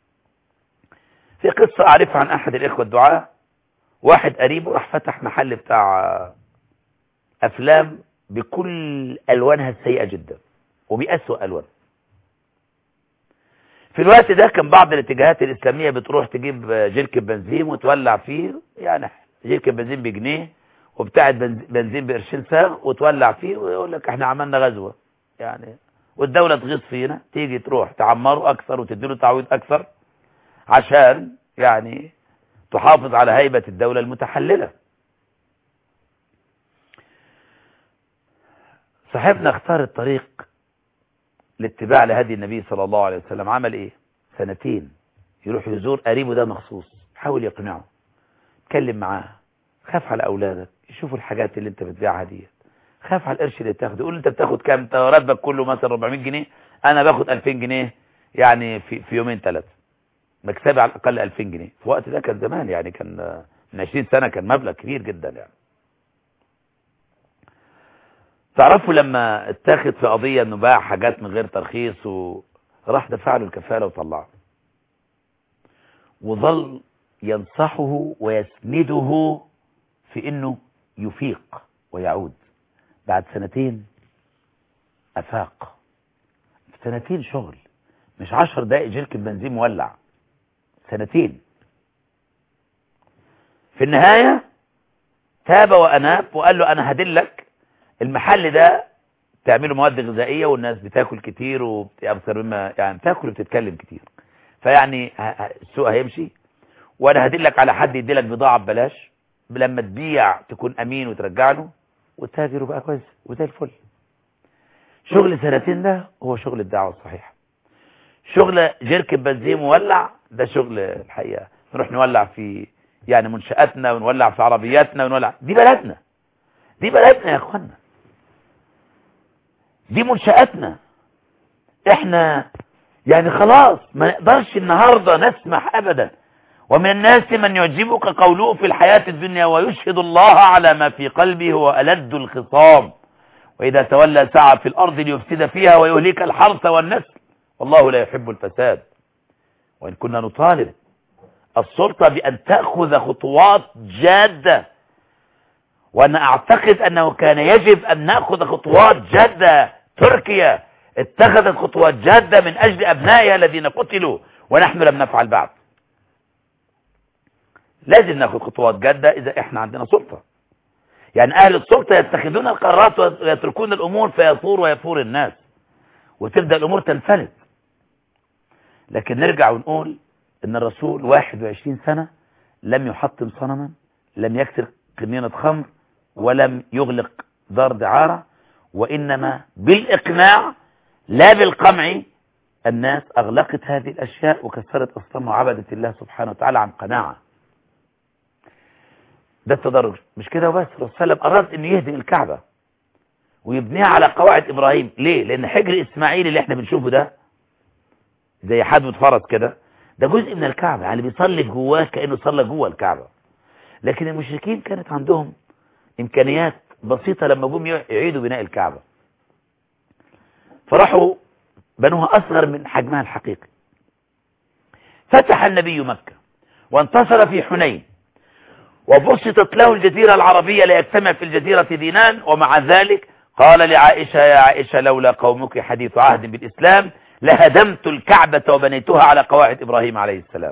في قصة أعرفها عن أحد الإخوة الدعاء واحد قريب راح فتح محل بتاع أفلام بكل ألوانها السيئة جدا وبأسوأ ألوان في الوقت ده كان بعض الاتجاهات الإسلامية بتروح تجيب جيركن بنزين وتولع فيه يعني جيركن بنزين بجنيه وبتاعت بنزين بقرشين ساغ وتولع فيه ويقول لك احنا عملنا غزوة يعني والدولة تغيظ فينا تيجي تروح تعمره أكثر وتديله تعويض أكثر عشان يعني تحافظ على هيبة الدولة المتحللة صاحبنا اختار الطريق لاتباع لهدي النبي صلى الله عليه وسلم عمل ايه سنتين يروح يزور قريبه ده مخصوص حاول يقنعه اتكلم معاه خاف على اولادك يشوفوا الحاجات اللي انت بتبيعها ديت خاف على القرش اللي بتاخده يقول انت بتاخد كام انت راتبك كله مثلا 400 جنيه انا باخد 2000 جنيه يعني في في يومين ثلاثه مكسبي على الاقل 2000 جنيه في الوقت ده كان زمان يعني كان من 20 سنه كان مبلغ كبير جدا يعني تعرفوا لما اتاخد في قضية انه باع حاجات من غير ترخيص وراح دفع له الكفالة وطلعه وظل ينصحه ويسنده في انه يفيق ويعود بعد سنتين افاق سنتين شغل مش عشر دقائق جيركن بنزين مولع سنتين في النهاية تاب وأناب وقال له أنا هدلك المحل ده تعمله مواد غذائية والناس بتاكل كتير وبتأكثر مما يعني بتاكل وبتتكلم كتير فيعني السوق هيمشي وانا هدلك على حد يديلك بضاعة ببلاش لما تبيع تكون امين وترجع له وتتاجر وبقى كويس وزي الفل شغل سنتين ده هو شغل الدعوة الصحيحة شغل جيركن بنزين مولع ده شغل الحقيقة نروح نولع في يعني منشآتنا ونولع في عربياتنا ونولع دي بلدنا دي بلدنا يا اخوانا دي منشآتنا احنا يعني خلاص ما نقدرش النهاردة نسمح ابدا ومن الناس من يعجبك قوله في الحياة الدنيا ويشهد الله على ما في قلبه هو ألد الخصام وإذا تولى سعى في الأرض ليفسد فيها ويهلك الحرث والنسل والله لا يحب الفساد وإن كنا نطالب السلطة بأن تأخذ خطوات جادة وأنا أعتقد أنه كان يجب أن نأخذ خطوات جادة تركيا اتخذت خطوات جادة من أجل أبنائها الذين قتلوا ونحن لم نفعل بعد لازم ناخذ خطوات جادة إذا إحنا عندنا سلطة يعني أهل السلطة يتخذون القرارات ويتركون الأمور فيثور ويفور الناس وتبدأ الأمور تنفلت لكن نرجع ونقول إن الرسول 21 سنة لم يحطم صنما لم يكسر قنينة خمر ولم يغلق دار دعارة وإنما بالإقناع لا بالقمع الناس أغلقت هذه الأشياء وكسرت أصنام وعبدت الله سبحانه وتعالى عن قناعة ده التدرج مش كده وبس الرسول صلى الله عليه وسلم أراد أن يهدم الكعبة ويبنيها على قواعد إبراهيم ليه؟ لأن حجر إسماعيل اللي احنا بنشوفه ده زي حدوة فرس كده ده جزء من الكعبة يعني بيصلي جواه كأنه صلى جوه الكعبة لكن المشركين كانت عندهم إمكانيات بسيطة لما جم يعيدوا بناء الكعبة فراحوا بنوها أصغر من حجمها الحقيقي فتح النبي مكة وانتصر في حنين وبسطت له الجزيرة العربية ليجتمع في الجزيرة دينان ومع ذلك قال لعائشة يا عائشة لولا قومك حديث عهد بالإسلام لهدمت الكعبة وبنيتها على قواعد إبراهيم عليه السلام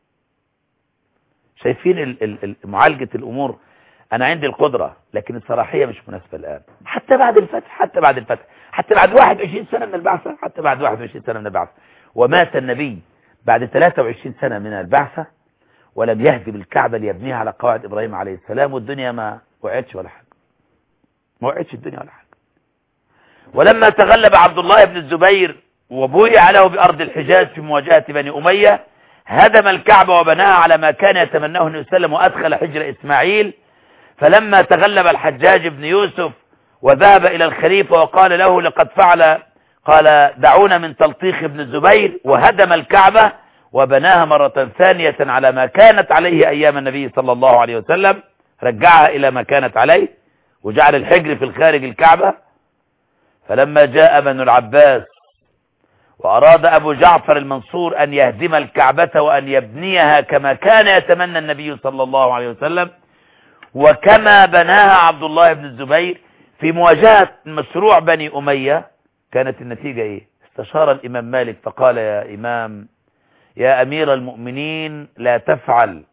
شايفين ال- ال- ال- معالجة الأمور أنا عندي القدرة لكن الصلاحية مش مناسبة الآن حتى بعد الفتح حتى بعد الفتح حتى بعد 21 سنة من البعثة حتى بعد 21 سنة من البعثة ومات النبي بعد 23 سنة من البعثة ولم يهدم الكعبة ليبنيها على قواعد إبراهيم عليه السلام والدنيا ما وقعتش ولا حاجة ما وقعتش الدنيا ولا حاجة ولما تغلب عبد الله بن الزبير وبويع له بأرض الحجاز في مواجهة بني أمية هدم الكعبة وبناها على ما كان يتمناه النبي صلى الله عليه وسلم وأدخل حجر إسماعيل فلما تغلب الحجاج بن يوسف وذهب إلى الخليفة وقال له لقد فعل قال دعونا من تلطيخ ابن الزبير وهدم الكعبة وبناها مرة ثانية على ما كانت عليه أيام النبي صلى الله عليه وسلم رجعها إلى ما كانت عليه وجعل الحجر في الخارج الكعبة فلما جاء بنو العباس وأراد أبو جعفر المنصور أن يهدم الكعبة وأن يبنيها كما كان يتمنى النبي صلى الله عليه وسلم وكما بناها عبد الله بن الزبير في مواجهة مشروع بني أمية كانت النتيجة إيه استشار الإمام مالك فقال يا إمام يا أمير المؤمنين لا تفعل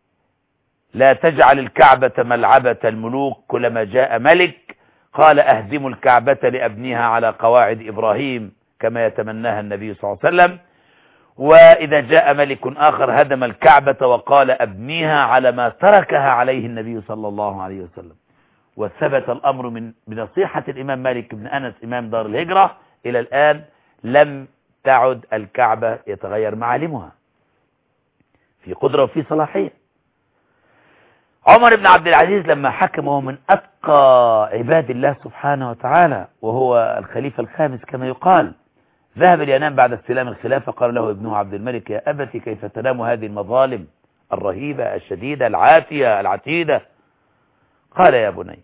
لا تجعل الكعبة ملعبة الملوك كلما جاء ملك قال أهدم الكعبة لأبنيها على قواعد إبراهيم كما يتمناها النبي صلى الله عليه وسلم وإذا جاء ملك آخر هدم الكعبة وقال أبنيها على ما تركها عليه النبي صلى الله عليه وسلم وثبت الأمر من بنصيحة الإمام مالك بن أنس إمام دار الهجرة إلى الآن لم تعد الكعبة يتغير معالمها في قدرة وفي صلاحية عمر بن عبد العزيز لما حكم وهو من أتقى عباد الله سبحانه وتعالى وهو الخليفة الخامس كما يقال ذهب لينام بعد استلام الخلافة قال له ابنه عبد الملك يا أبتي كيف تنام هذه المظالم الرهيبة الشديدة العاتية العتيدة قال يا بني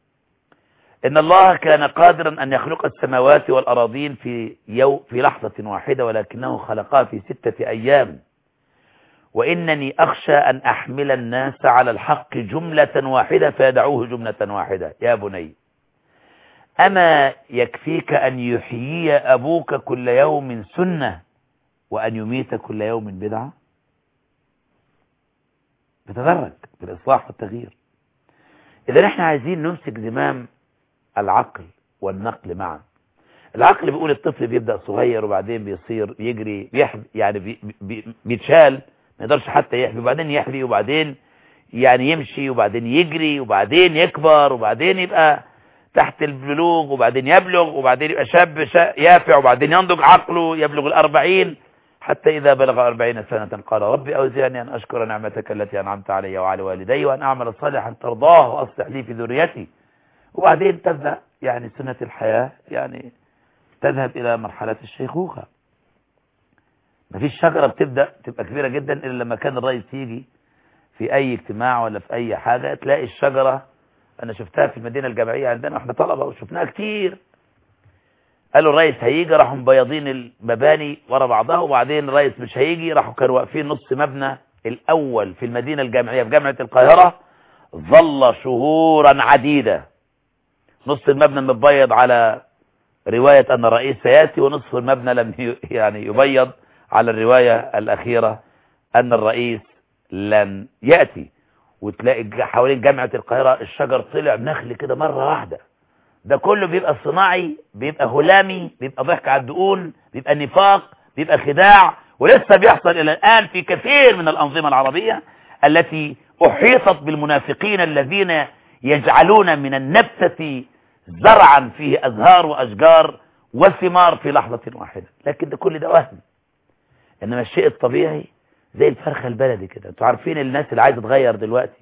إن الله كان قادرا أن يخلق السماوات والأراضين في, يو في لحظة واحدة ولكنه خلقها في ستة أيام وإنني أخشى أن أحمل الناس على الحق جملة واحدة فيدعوه جملة واحدة يا بني أما يكفيك أن يحيي أبوك كل يوم سنة وأن يميت كل يوم بدعة بتدرج بالإصلاح والتغيير إذا احنا عايزين نمسك زمام العقل والنقل معا العقل بيقول الطفل بيبدأ صغير وبعدين بيصير يجري بيحب يعني بي بي بيتشال ما يقدرش حتى يحبي وبعدين يحبي وبعدين يعني يمشي وبعدين يجري وبعدين يكبر وبعدين يبقى تحت البلوغ وبعدين يبلغ وبعدين يبقى شاب شا يافع وبعدين ينضج عقله يبلغ الأربعين حتى إذا بلغ أربعين سنة قال ربي أوزعني أن أشكر نعمتك التي أنعمت علي وعلى والدي وأن أعمل صالحا ترضاه وأصلح لي في ذريتي وبعدين تبدأ يعني سنة الحياة يعني تذهب إلى مرحلة الشيخوخة مفيش شجرة بتبدأ تبقى كبيرة جدا إلا لما كان الرئيس يجي في أي اجتماع ولا في أي حاجة تلاقي الشجرة أنا شفتها في المدينة الجامعية عندنا احنا طلبة وشفناها كتير قالوا الرئيس هيجي راحوا مبيضين المباني ورا بعضها وبعدين الرئيس مش هيجي راحوا كانوا واقفين نص مبنى الأول في المدينة الجامعية في جامعة القاهرة ظل شهورا عديدة نص المبنى مبيض على رواية أن الرئيس سيأتي ونصف المبنى لم يعني يبيض على الرواية الأخيرة أن الرئيس لن يأتي وتلاقي حوالين جامعة القاهرة الشجر طلع نخل كده مرة واحدة ده كله بيبقى صناعي بيبقى هلامي بيبقى ضحك على الدقون بيبقى نفاق بيبقى خداع ولسه بيحصل إلى الآن في كثير من الأنظمة العربية التي أحيطت بالمنافقين الذين يجعلون من النبتة زرعا فيه أزهار وأشجار وثمار في لحظة واحدة لكن ده كل ده وهم إنما الشيء الطبيعي زي الفرخة البلدي كده انتوا عارفين الناس اللي عايزة تغير دلوقتي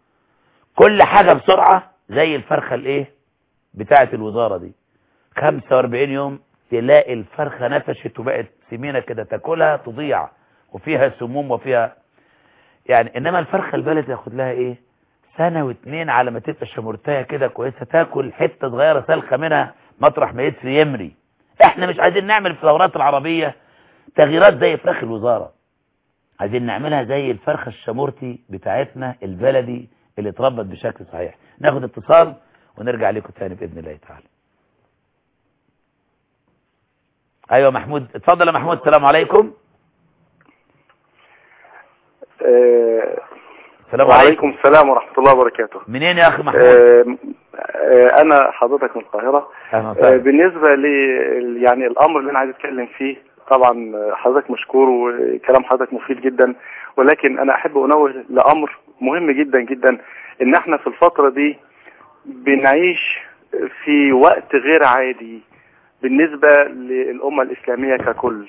كل حاجة بسرعة زي الفرخة الايه بتاعة الوزارة دي 45 يوم تلاقي الفرخة نفشت وبقت سمينة كده تاكلها تضيع وفيها سموم وفيها يعني انما الفرخة البلدي ياخد لها ايه سنة واتنين على ما تبقى شمرتها كده كويسة تاكل حتة صغيرة سلخة منها مطرح ما يسري يمري احنا مش عايزين نعمل في الثورات العربية تغييرات زي فراخ الوزارة عايزين نعملها زي الفرخة الشمورتي بتاعتنا البلدي اللي اتربت بشكل صحيح ناخد اتصال ونرجع لكم تاني بإذن الله تعالى ايوه محمود اتفضل يا محمود السلام عليكم آه، السلام وعليكم عليكم السلام ورحمة الله وبركاته منين يا اخي محمود آه، آه، أنا حضرتك من القاهرة اهلا آه، وسهلا بالنسبة ل يعني الأمر اللي أنا عايز أتكلم فيه طبعا آه، حضرتك مشكور وكلام حضرتك مفيد جدا ولكن أنا أحب أنوه لأمر مهم جدا جدا إن احنا في الفترة دي بنعيش في وقت غير عادي بالنسبة للأمة الإسلامية ككل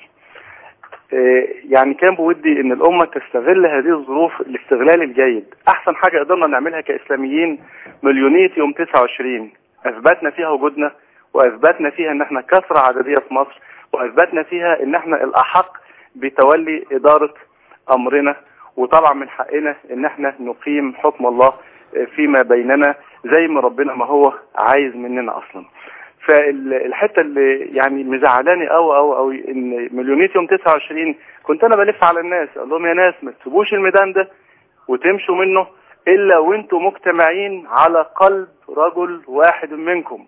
آه، يعني كان بودي ان الامه تستغل هذه الظروف الاستغلال الجيد احسن حاجه قدرنا نعملها كاسلاميين مليونيه يوم 29 اثبتنا فيها وجودنا واثبتنا فيها ان احنا كثره عدديه في مصر واثبتنا فيها ان احنا الاحق بتولي اداره امرنا وطبعا من حقنا ان احنا نقيم حكم الله آه، فيما بيننا زي ما ربنا ما هو عايز مننا اصلا فالحته اللي يعني مزعلاني قوي قوي قوي ان مليونيه يوم 29 كنت انا بلف على الناس اقول لهم يا ناس ما تسيبوش الميدان ده وتمشوا منه الا وانتم مجتمعين على قلب رجل واحد منكم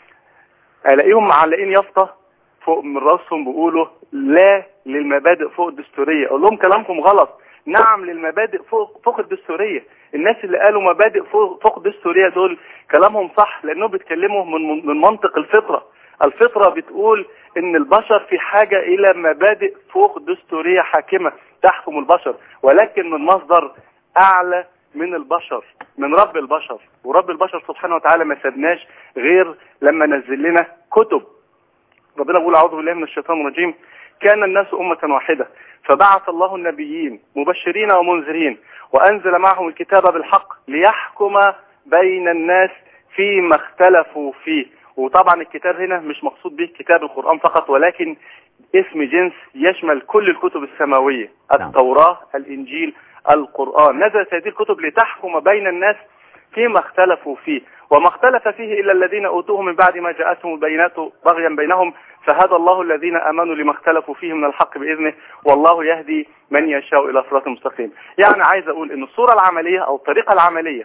الاقيهم معلقين يافطه فوق من راسهم بيقولوا لا للمبادئ فوق الدستوريه اقول لهم كلامكم غلط نعم للمبادئ فوق فوق الدستوريه الناس اللي قالوا مبادئ فوق فوق الدستوريه دول كلامهم صح لانهم بيتكلموا من من منطق الفطره الفطره بتقول ان البشر في حاجه الى مبادئ فوق دستوريه حاكمه تحكم البشر ولكن من مصدر اعلى من البشر من رب البشر ورب البشر سبحانه وتعالى ما سابناش غير لما نزل لنا كتب ربنا بيقول اعوذ بالله من الشيطان الرجيم كان الناس أمة واحدة فبعث الله النبيين مبشرين ومنذرين وأنزل معهم الكتاب بالحق ليحكم بين الناس فيما اختلفوا فيه وطبعا الكتاب هنا مش مقصود به كتاب القرآن فقط ولكن اسم جنس يشمل كل الكتب السماوية نعم. التوراة الإنجيل القرآن نزلت هذه الكتب لتحكم بين الناس فيما اختلفوا فيه وما اختلف فيه إلا الذين أوتوه من بعد ما جاءتهم البينات بغيا بينهم فهدى الله الذين آمنوا لما اختلفوا فيه من الحق بإذنه والله يهدي من يشاء إلى صراط مستقيم يعني عايز أقول إن الصورة العملية أو الطريقة العملية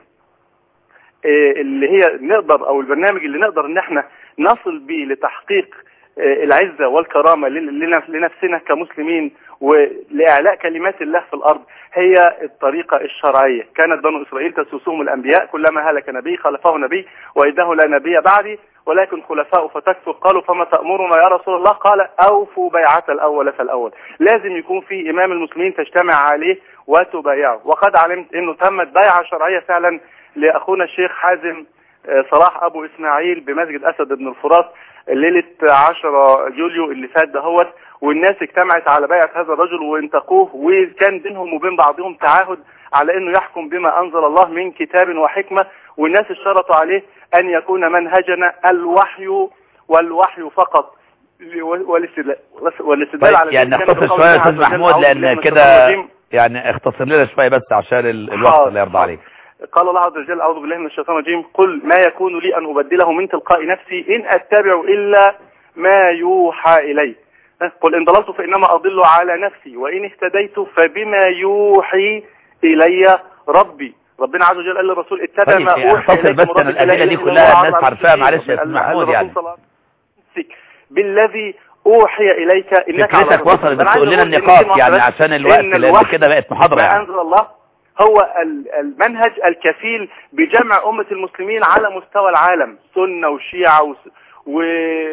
إيه اللي هي نقدر أو البرنامج اللي نقدر إن احنا نصل به لتحقيق إيه العزة والكرامة لل- لنف- لنفسنا كمسلمين ولإعلاء كلمات الله في الأرض هي الطريقة الشرعية كانت بنو إسرائيل تسوسهم الأنبياء كلما هلك نبي خلفه نبي وإنه لا نبي بعدي ولكن خلفاء فتكثر قالوا فما تأمرنا يا رسول الله قال أوفوا بيعة الأول فالأول لازم يكون في إمام المسلمين تجتمع عليه وتبايعه وقد علمت أنه تمت بيعة شرعية فعلا لأخونا الشيخ حازم آه، صلاح أبو إسماعيل بمسجد أسد بن الفرات ليلة 10 يوليو اللي فات دهوت والناس اجتمعت على بيعة هذا الرجل وانتقوه وكان بينهم وبين بعضهم تعاهد على انه يحكم بما انزل الله من كتاب وحكمة والناس اشترطوا عليه ان يكون منهجنا الوحي والوحي فقط والاستدلال والاستدلال طيب على يعني ذلك كان نختصر بقول شوية يا الله أستاذ عز وجل محمود أعوذ بالله لأن من كده الشيطان الرجيم. يعني اختصر لنا شوية بس عشان ال- الوقت حاضر، اللي يرضى حاضر. عليك قال الله عز وجل أعوذ بالله من الشيطان الرجيم قل ما يكون لي أن أبدله من تلقاء نفسي إن أتبع إلا ما يوحى إلي ها؟ قل إن ضللت فإنما أضل على نفسي وإن اهتديت فبما يوحي إلي ربي ربنا عز وجل قال للرسول اتبع طيب، ما يعني أوحي اختصر إليك بس من أنا ربك الأدلة لا دي إله كلها إلا هو الناس على عارفاها، نفسه معلش يا ومن أستاذ محمود الرسول يعني. صلى الله عليه وسلم. بالذي أوحي إليك إنك على فكرتك رسول. وصلت أنا بس عايز تقول لنا أقول إن النقاط كلمة يعني واحدة بس، عشان الوقت إن لأن الوحي كده بقت محاضرة ما يعني أنزل الله هو ال- المنهج الكفيل بجمع أمة المسلمين على مستوى العالم سنة وشيعة و... و...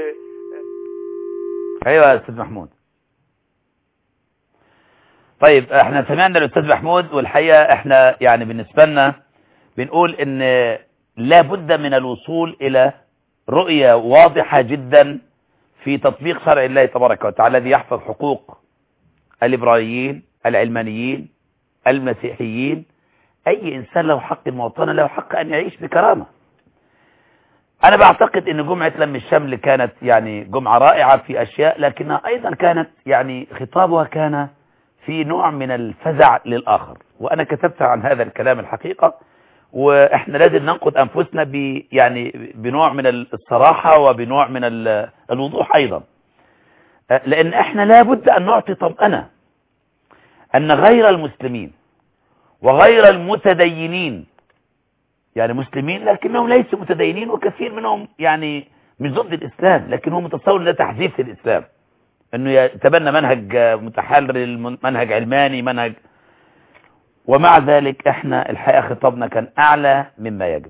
ايوه يا استاذ محمود طيب احنا سمعنا الاستاذ محمود والحقيقه احنا يعني بالنسبه لنا بنقول ان لا بد من الوصول الى رؤيه واضحه جدا في تطبيق شرع الله تبارك وتعالى الذي يحفظ حقوق الليبراليين العلمانيين المسيحيين اي انسان له حق المواطنه له حق ان يعيش بكرامه انا بعتقد ان جمعة لم الشمل كانت يعني جمعة رائعة في اشياء لكنها ايضا كانت يعني خطابها كان في نوع من الفزع للاخر وانا كتبت عن هذا الكلام الحقيقة واحنا لازم ننقد انفسنا ب يعني بنوع من الصراحة وبنوع من ال- الوضوح ايضا آه، لان احنا لابد ان نعطي طمأنة ان غير المسلمين وغير المتدينين يعني مسلمين لكنهم ليسوا متدينين وكثير منهم يعني مش ضد الاسلام لكن هو متصور ده تحديث الاسلام انه يتبنى منهج آه، متحرر منهج علماني منهج ومع ذلك احنا الحقيقة خطابنا كان اعلى مما يجب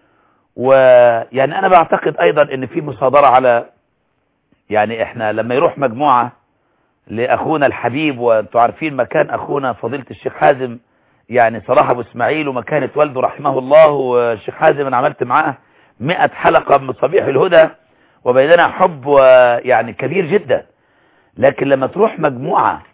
ويعني انا بعتقد ايضا ان في مصادرة على يعني احنا لما يروح مجموعة لاخونا الحبيب وانتوا عارفين مكان اخونا فضيلة الشيخ حازم يعني صلاح ابو اسماعيل ومكانة والده رحمه الله والشيخ حازم انا عملت معاه 100 حلقة من مصابيح الهدى وبيننا حب يعني كبير جدا لكن لما تروح مجموعة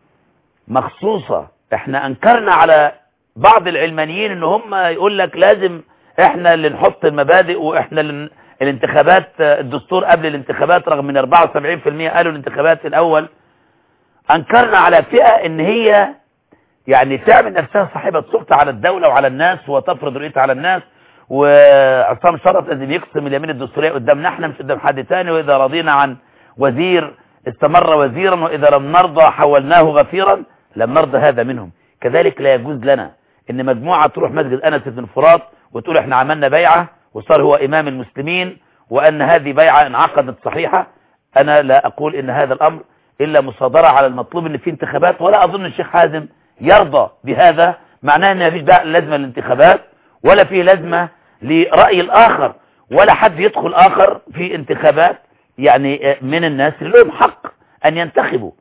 مخصوصة احنا انكرنا على بعض العلمانيين ان هم يقول لك لازم احنا اللي نحط المبادئ واحنا اللي الانتخابات الدستور قبل الانتخابات رغم من 74% قالوا الانتخابات الاول انكرنا على فئة ان هي يعني تعمل نفسها صاحبة سلطة على الدولة وعلى الناس وتفرض رؤيتها على الناس وعصام شرف لازم يقسم اليمين الدستورية قدامنا احنا مش قدام حد تاني واذا رضينا عن وزير استمر وزيرا واذا لم نرضى حولناه غفيرا لم نرضى هذا منهم كذلك لا يجوز لنا ان مجموعة تروح مسجد انس بن فرات وتقول احنا عملنا بيعة وصار هو امام المسلمين وان هذه بيعة انعقدت صحيحة انا لا اقول ان هذا الامر الا مصادرة على المطلوب ان في انتخابات ولا اظن الشيخ حازم يرضى بهذا معناه ان مفيش لازمة للانتخابات ولا فيه لازمة لرأي الاخر ولا حد يدخل اخر في انتخابات يعني من الناس اللي لهم حق ان ينتخبوا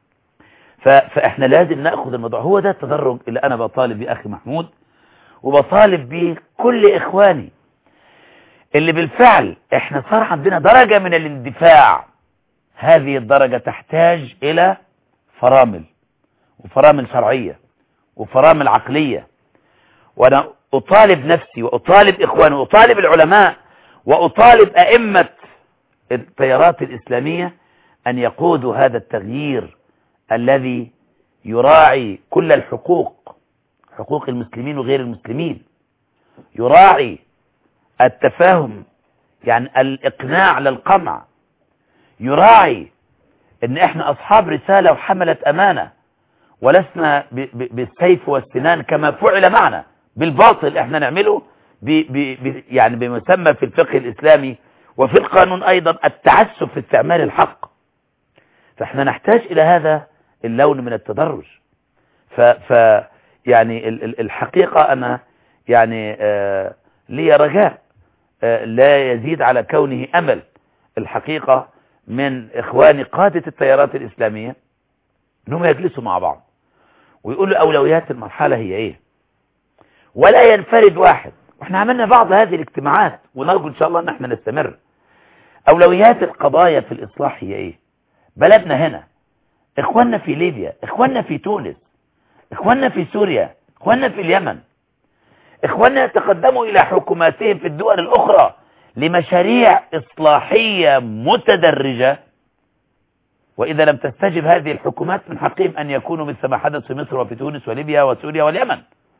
فاحنا لازم ناخذ الموضوع هو ده التدرج اللي انا بطالب بيه اخي محمود وبطالب بيه كل اخواني اللي بالفعل احنا صار عندنا درجة من الاندفاع هذه الدرجة تحتاج الى فرامل وفرامل شرعية وفرامل عقلية وانا اطالب نفسي واطالب اخواني واطالب العلماء واطالب ائمة التيارات الاسلامية ان يقودوا هذا التغيير الذي يراعي كل الحقوق حقوق المسلمين وغير المسلمين يراعي التفاهم يعني الإقناع للقمع يراعي ان احنا اصحاب رسالة وحملة امانة ولسنا بالسيف والسنان كما فعل معنا بالباطل احنا نعمله ب ب يعني بمسمى في الفقه الاسلامي وفي القانون ايضا التعسف في استعمال الحق فاحنا نحتاج الى هذا اللون من التدرج ف, ف يعني الحقيقة أنا يعني آه لي رجاء آه لا يزيد على كونه أمل الحقيقة من إخواني قادة التيارات الإسلامية أنهم يجلسوا مع بعض ويقولوا أولويات المرحلة هي إيه ولا ينفرد واحد واحنا عملنا بعض هذه الاجتماعات ونرجو إن شاء الله أن احنا نستمر أولويات القضايا في الإصلاح هي إيه بلدنا هنا إخواننا في ليبيا إخواننا في تونس إخواننا في سوريا إخواننا في اليمن إخواننا يتقدموا إلى حكوماتهم في الدول الأخرى لمشاريع إصلاحية متدرجة وإذا لم تستجب هذه الحكومات من حقهم أن يكونوا مثل ما حدث في مصر وفي تونس وليبيا وسوريا واليمن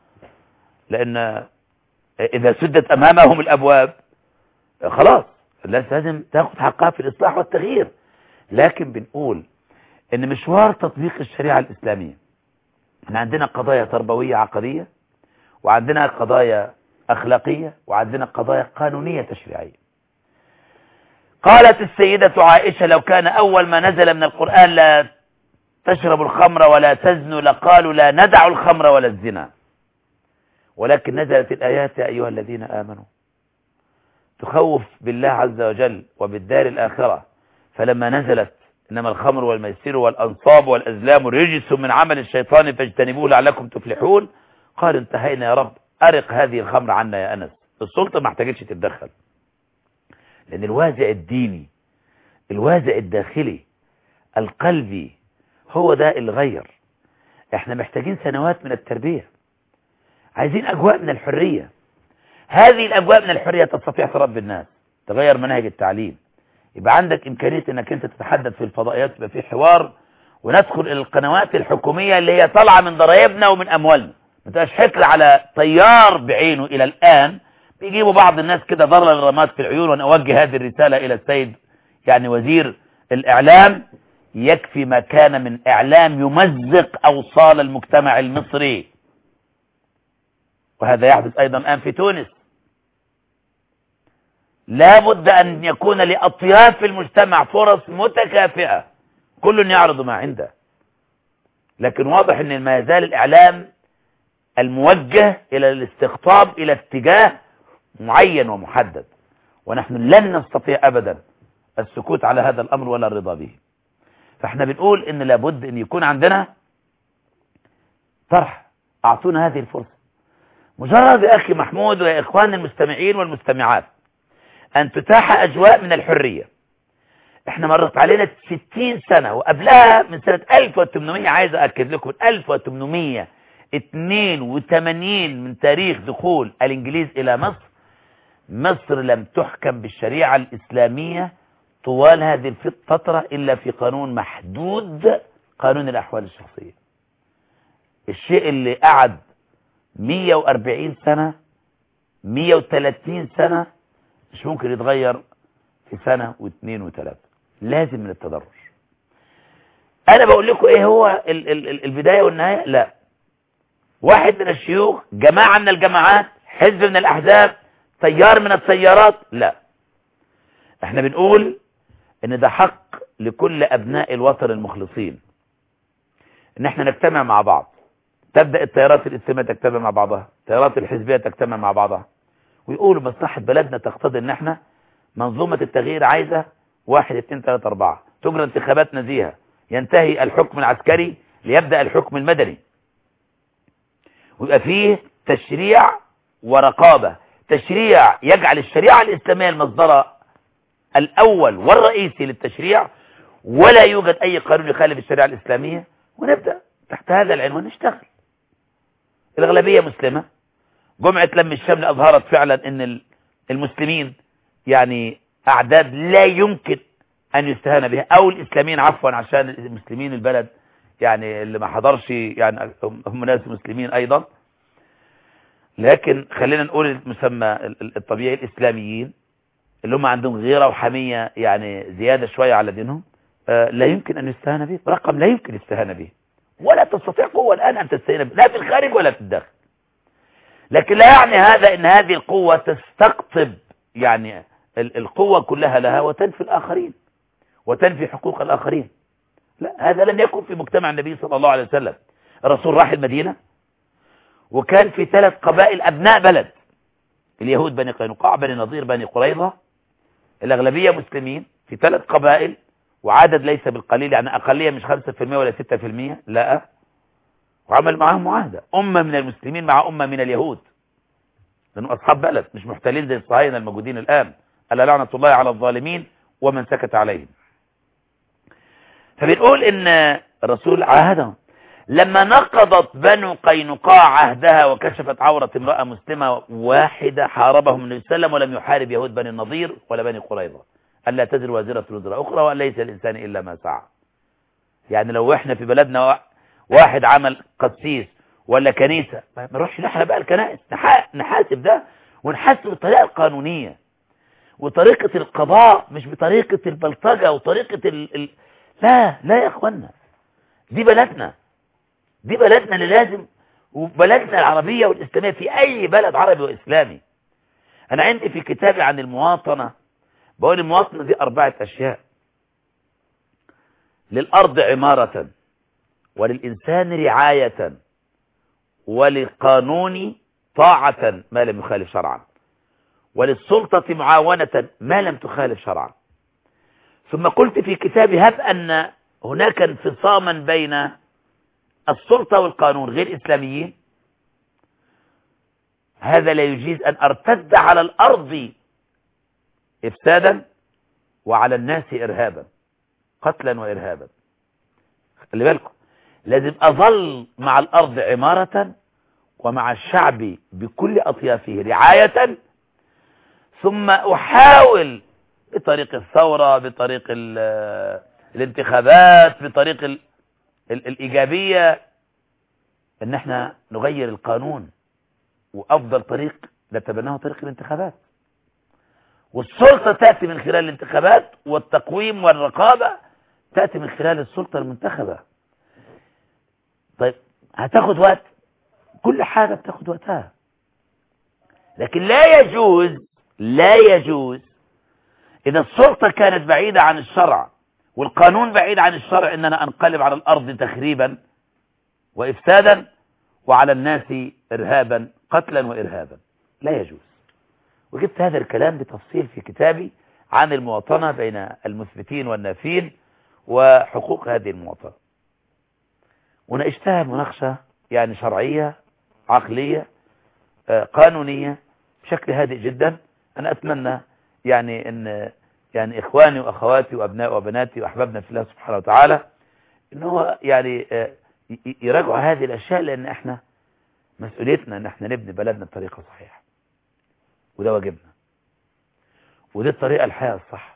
لأن إذا سدت أمامهم الأبواب خلاص لازم تاخد حقها في الإصلاح والتغيير لكن بنقول ان مشوار تطبيق الشريعة الإسلامية احنا عندنا قضايا تربوية عقدية وعندنا قضايا أخلاقية وعندنا قضايا قانونية تشريعية قالت السيدة عائشة لو كان أول ما نزل من القرآن لا تشرب الخمر ولا تزنوا لقالوا لا ندع الخمر ولا الزنا ولكن نزلت الآيات يا أيها الذين آمنوا تخوف بالله عز وجل وبالدار الآخرة فلما نزلت إنما الخمر والميسر والأنصاب والأزلام رجس من عمل الشيطان فاجتنبوه لعلكم تفلحون قال انتهينا يا رب أرق هذه الخمر عنا يا أنس السلطة ما احتاجتش تتدخل لأن الوازع الديني الوازع الداخلي القلبي هو ده الغير احنا محتاجين سنوات من التربية عايزين أجواء من الحرية هذه الأجواء من الحرية تستطيع تربي الناس تغير منهج التعليم يبقى عندك إمكانية أنك أنت تتحدث في الفضائيات يبقى في حوار وندخل إلى القنوات الحكومية اللي هي طالعة من ضرائبنا ومن أموالنا ما تبقاش حكر على طيار بعينه الى الان بيجيبوا بعض الناس كده ضرر الرماد في العيون وانا اوجه هذه الرسالة الى السيد يعني وزير الاعلام يكفي ما كان من اعلام يمزق اوصال المجتمع المصري وهذا يحدث ايضا الان في تونس لا بد ان يكون لاطياف المجتمع فرص متكافئة كل يعرض ما عنده لكن واضح ان ما يزال الاعلام الموجه الى الاستقطاب الى اتجاه معين ومحدد ونحن لن نستطيع ابدا السكوت على هذا الامر ولا الرضا به فاحنا بنقول ان لابد ان يكون عندنا طرح اعطونا هذه الفرصة مجرد يا اخي محمود ويا اخوان المستمعين والمستمعات ان تتاح اجواء من الحرية احنا مرت علينا 60 سنة وقبلها من سنة 1800 عايز اكد لكم 1882 من تاريخ دخول الانجليز الى مصر مصر لم تحكم بالشريعة الاسلامية طوال هذه الفترة الا في قانون محدود قانون الاحوال الشخصية الشيء اللي قعد 140 سنة 130 سنة مش ممكن يتغير في سنة واثنين وثلاثة لازم من التدرج انا بقول لكم ايه هو ال ال ال البداية والنهاية لا واحد من الشيوخ جماعة من الجماعات حزب من الاحزاب تيار من التيارات لا احنا بنقول ان ده حق لكل ابناء الوطن المخلصين ان احنا نجتمع مع بعض تبدأ التيارات الاسلامية تجتمع مع بعضها التيارات الحزبية تجتمع مع بعضها ويقولوا مصلحة بلدنا تقتضي ان احنا منظومة التغيير عايزة واحد اتنين تلاتة اربعة تجرى انتخابات نزيهة ينتهي الحكم العسكري ليبدأ الحكم المدني ويبقى فيه تشريع ورقابة تشريع يجعل الشريعة الإسلامية المصدر الأول والرئيسي للتشريع ولا يوجد أي قانون يخالف الشريعة الإسلامية ونبدأ تحت هذا العنوان نشتغل الأغلبية مسلمة جمعة لم الشمل أظهرت فعلا أن المسلمين يعني أعداد لا يمكن أن يستهان بها أو الإسلاميين عفوا عشان المسلمين البلد يعني اللي ما حضرش يعني هم ناس مسلمين أيضا لكن خلينا نقول المسمى الطبيعي الإسلاميين اللي هم عندهم غيرة وحمية يعني زيادة شوية على دينهم لا يمكن أن يستهان به رقم لا يمكن يستهان به ولا تستطيع قوة الآن أن تستهين به لا في الخارج ولا في الداخل لكن لا يعني هذا ان هذه القوة تستقطب يعني القوة كلها لها وتنفي الآخرين وتنفي حقوق الآخرين لا هذا لم يكن في مجتمع النبي صلى الله عليه وسلم الرسول راح المدينة وكان في ثلاث قبائل أبناء بلد اليهود بني قينقاع بني نظير بني قريظة الأغلبية مسلمين في ثلاث قبائل وعدد ليس بالقليل يعني أقلية مش 5% ولا 6% لا وعمل معاهم معاهدة أمة من المسلمين مع أمة من اليهود لأنهم أصحاب بلد مش محتلين زي الصهاينة الموجودين الآن ألا لعنة الله على الظالمين ومن سكت عليهم فبنقول إن الرسول عاهدهم لما نقضت بنو قينقاع عهدها وكشفت عورة امرأة مسلمة واحدة حاربهم النبي صلى الله عليه وسلم ولم يحارب يهود بني النضير ولا بني قريظة ألا تزر وازرة وزر أخرى وأن ليس الإنسان إلا ما سعى يعني لو إحنا في بلدنا واحد عمل قسيس ولا كنيسة ما نروحش نحن بقى الكنائس نحاسب ده ونحاسب بالطريقة القانونية وطريقة القضاء مش بطريقة البلطجة وطريقة ال... ال... لا لا يا اخوانا دي بلدنا دي بلدنا اللي لازم وبلدنا العربية والإسلامية في أي بلد عربي وإسلامي أنا عندي في كتابي عن المواطنة بقول المواطنة دي أربعة أشياء للأرض عمارة وللإنسان رعاية وللقانون طاعة ما لم يخالف شرعا وللسلطة معاونة ما لم تخالف شرعا ثم قلت في كتابي هب أن هناك انفصاما بين السلطة والقانون غير إسلاميين هذا لا يجيز أن أرتد على الأرض إفسادا وعلى الناس إرهابا قتلا وإرهابا خلي بالكم لازم أظل مع الأرض عمارة ومع الشعب بكل أطيافه رعاية ثم أحاول بطريق الثورة بطريق الانتخابات بطريق ال ال الإيجابية ان احنا نغير القانون وافضل طريق نتبناه طريق الانتخابات والسلطة تأتي من خلال الانتخابات والتقويم والرقابة تأتي من خلال السلطة المنتخبة طيب هتاخد وقت كل حاجة بتاخد وقتها لكن لا يجوز لا يجوز إذا السلطة كانت بعيدة عن الشرع والقانون بعيد عن الشرع إن أنا أنقلب على الأرض تخريبا وإفسادا وعلى الناس إرهابا قتلا وإرهابا لا يجوز وجبت هذا الكلام بتفصيل في كتابي عن المواطنة بين المثبتين والنافين وحقوق هذه المواطنة وناقشتها مناقشة يعني شرعية عقلية آه، قانونية بشكل هادئ جدا أنا أتمنى يعني أن يعني إخواني وأخواتي وأبنائي وبناتي وأحبابنا في الله سبحانه وتعالى أن هو يعني آه، ي- ي- يراجعوا هذه الأشياء لأن إحنا مسؤوليتنا أن إحنا نبني بلدنا بطريقة صحيحة وده واجبنا ودي الطريقة الحياة الصح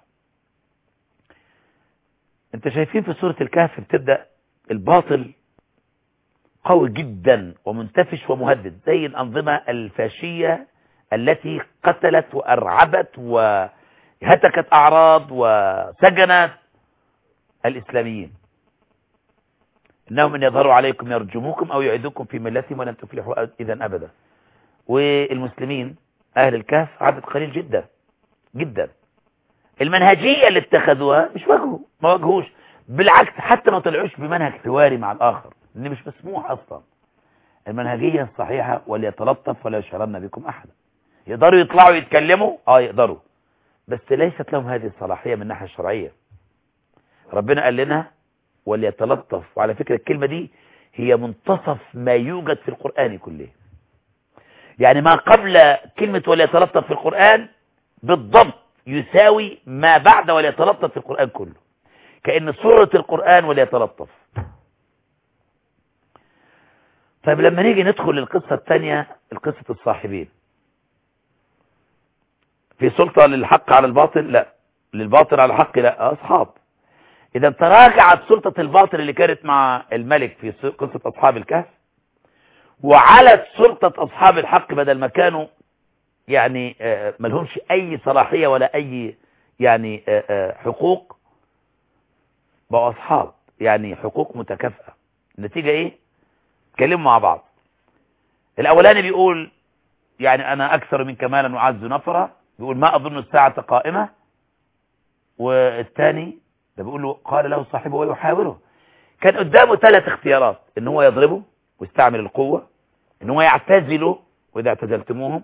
انت شايفين في سورة الكهف بتبدأ الباطل قوي جدا ومنتفش ومهدد زي الأنظمة الفاشية التي قتلت وأرعبت وهتكت أعراض وسجنت الإسلاميين إنهم إن يظهروا عليكم يرجموكم أو يعيدوكم في ملتهم ولن تفلحوا إذا أبدا والمسلمين أهل الكهف عدد قليل جدا جدا المنهجية اللي اتخذوها مش واجهوا ما واجهوش بالعكس حتى ما طلعوش بمنهج حواري مع الآخر اللي مش مسموح أصلا المنهجية الصحيحة وليتلطف ولا يشعرن بكم أحدا يقدروا يطلعوا يتكلموا اه يقدروا بس ليست لهم هذه الصلاحية من الناحية الشرعية ربنا قال لنا وليتلطف وعلى فكرة الكلمة دي هي منتصف ما يوجد في القرآن كله يعني ما قبل كلمة وليتلطف في القرآن بالضبط يساوي ما بعد وليتلطف في القرآن كله كأن سورة القرآن وليتلطف طيب لما نيجي ندخل للقصة الثانية القصة الصاحبين في سلطة للحق على الباطل لا للباطل على الحق لا أصحاب إذا تراجعت سلطة الباطل اللي كانت مع الملك في قصة أصحاب الكهف وعلت سلطة أصحاب الحق بدل ما كانوا يعني آه، ملهمش أي صلاحية ولا أي يعني آه، آه، حقوق بقوا أصحاب يعني حقوق متكافئة النتيجة إيه؟ اتكلموا مع بعض الأولاني بيقول يعني أنا أكثر من كمالا وعز نفرا بيقول ما أظن الساعة قائمة والثاني ده بيقول له قال له صاحبه ويحاوره كان قدامه ثلاث اختيارات ان هو يضربه ويستعمل القوة ان هو يعتزله واذا اعتزلتموهم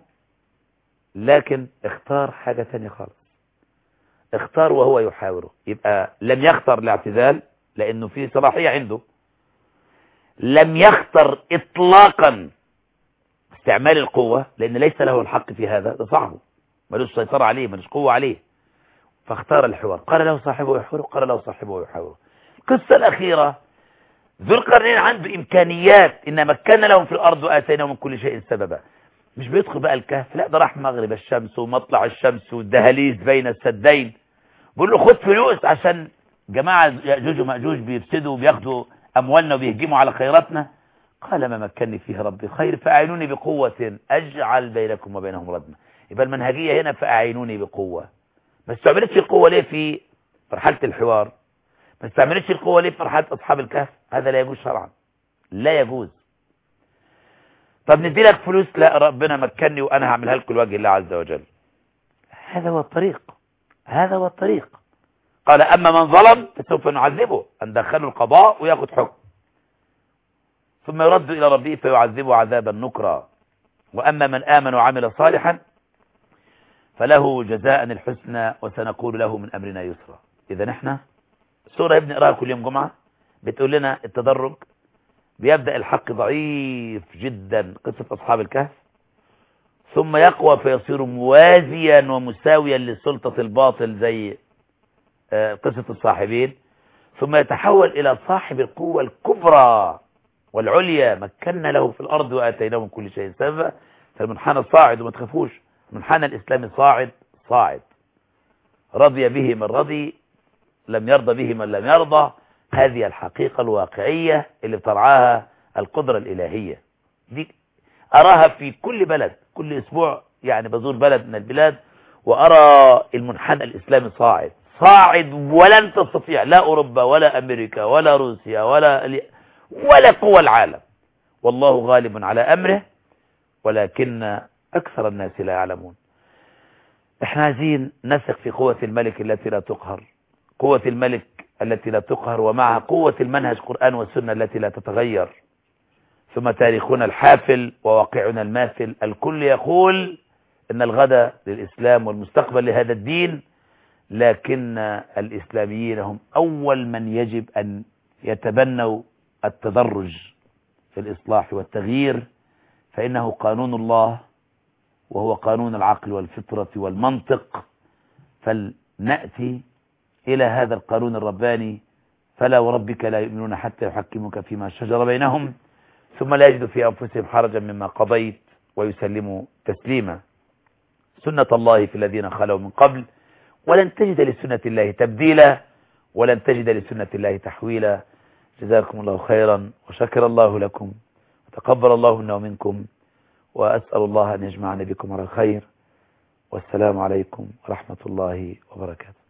لكن اختار حاجة ثانية خالص اختار وهو يحاوره يبقى لم يختار الاعتزال لانه في صلاحية عنده لم يختر اطلاقا استعمال القوة لان ليس له الحق في هذا ده صاحبه ملوش سيطرة عليه ملوش قوة عليه فاختار الحوار قال له صاحبه يحاوره قال له صاحبه يحاوره القصة الأخيرة ذو القرنين عنده إمكانيات إن مكنا لهم في الأرض وآتيناهم من كل شيء سببا مش بيدخل بقى الكهف لا ده راح مغرب الشمس ومطلع الشمس والدهاليز بين السدين بيقول له خد فلوس عشان جماعة يأجوج ومأجوج بيفسدوا وبياخدوا أموالنا وبيهجموا على خيراتنا قال ما مكنني فيه ربي خير فأعينوني بقوة أجعل بينكم وبينهم ردما يبقى المنهجية هنا فأعينوني بقوة ما استعملتش القوة ليه في مرحلة الحوار ما استعملتش القوة ليه في مرحلة أصحاب الكهف هذا لا يجوز شرعا لا يجوز طب ندي لك فلوس لا ربنا مكني وأنا هعملها لكم لوجه الله عز وجل هذا هو الطريق هذا هو الطريق قال أما من ظلم فسوف نعذبه أن دخلوا القضاء وياخد حكم ثم يرد إلى ربه فيعذبه عذابا نكرا وأما من آمن وعمل صالحا فله جزاء الحسنى وسنقول له من أمرنا يسرا إذا نحن سورة ابن اقراها كل يوم جمعة بتقول لنا التدرج بيبدأ الحق ضعيف جدا قصة أصحاب الكهف ثم يقوى فيصير موازيا ومساويا لسلطة الباطل زي آه، قصة الصاحبين ثم يتحول إلى صاحب القوة الكبرى والعليا مكنا له في الأرض وآتيناه من كل شيء سببا فالمنحنى صاعد وما تخافوش المنحنى الإسلامي صاعد صاعد رضي به من رضي لم يرضى به من لم يرضى هذه الحقيقة الواقعية اللي بترعاها القدرة الإلهية دي أراها في كل بلد كل أسبوع يعني بزور بلد من البلاد وأرى المنحنى الإسلامي صاعد صاعد ولن تستطيع لا أوروبا ولا أمريكا ولا روسيا ولا ولا قوى العالم والله غالب على أمره ولكن أكثر الناس لا يعلمون احنا عايزين نثق في قوة الملك التي لا تقهر قوة الملك التي لا تقهر ومعها قوة المنهج القرآن والسنة التي لا تتغير ثم تاريخنا الحافل وواقعنا الماثل الكل يقول ان الغد للإسلام والمستقبل لهذا الدين لكن الإسلاميين هم أول من يجب أن يتبنوا التدرج في الإصلاح والتغيير فإنه قانون الله وهو قانون العقل والفطرة والمنطق فلنأتي إلى هذا القانون الرباني فلا وربك لا يؤمنون حتى يحكموك فيما شجر بينهم ثم لا يجدوا في أنفسهم حرجا مما قضيت ويسلموا تسليما سنة الله في الذين خلوا من قبل ولن تجد لسنة الله تبديلا ولن تجد لسنة الله تحويلا جزاكم الله خيرا وشكر الله لكم وتقبل الله منا ومنكم وأسأل الله أن يجمعنا بكم على الخير والسلام عليكم ورحمة الله وبركاته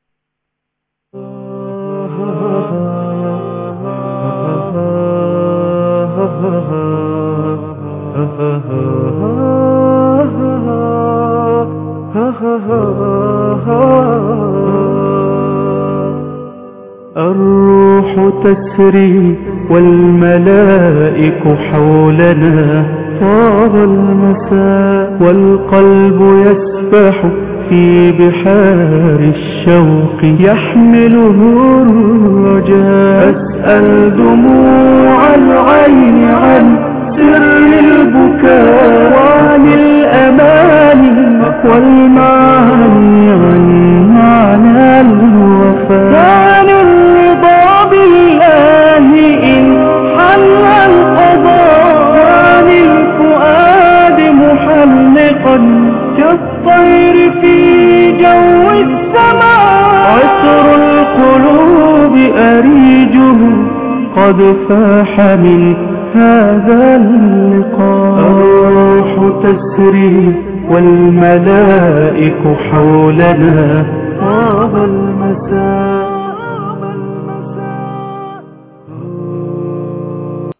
الروح تسري والملائك حولنا طاب المساء والقلب يسبح في بحار الشوق يحمله الرجاء أسأل دموع العين عن سر البكاء وعن الأماني والمعاني عن معنى الوفاء وعن الرضا بالله إن حل القضاء وعن الفؤاد محلقا كالطير في جو السماء عطر القلوب أريجه قد فاح من هذا اللقاء الروح تسري والملائك حولنا طاب المساء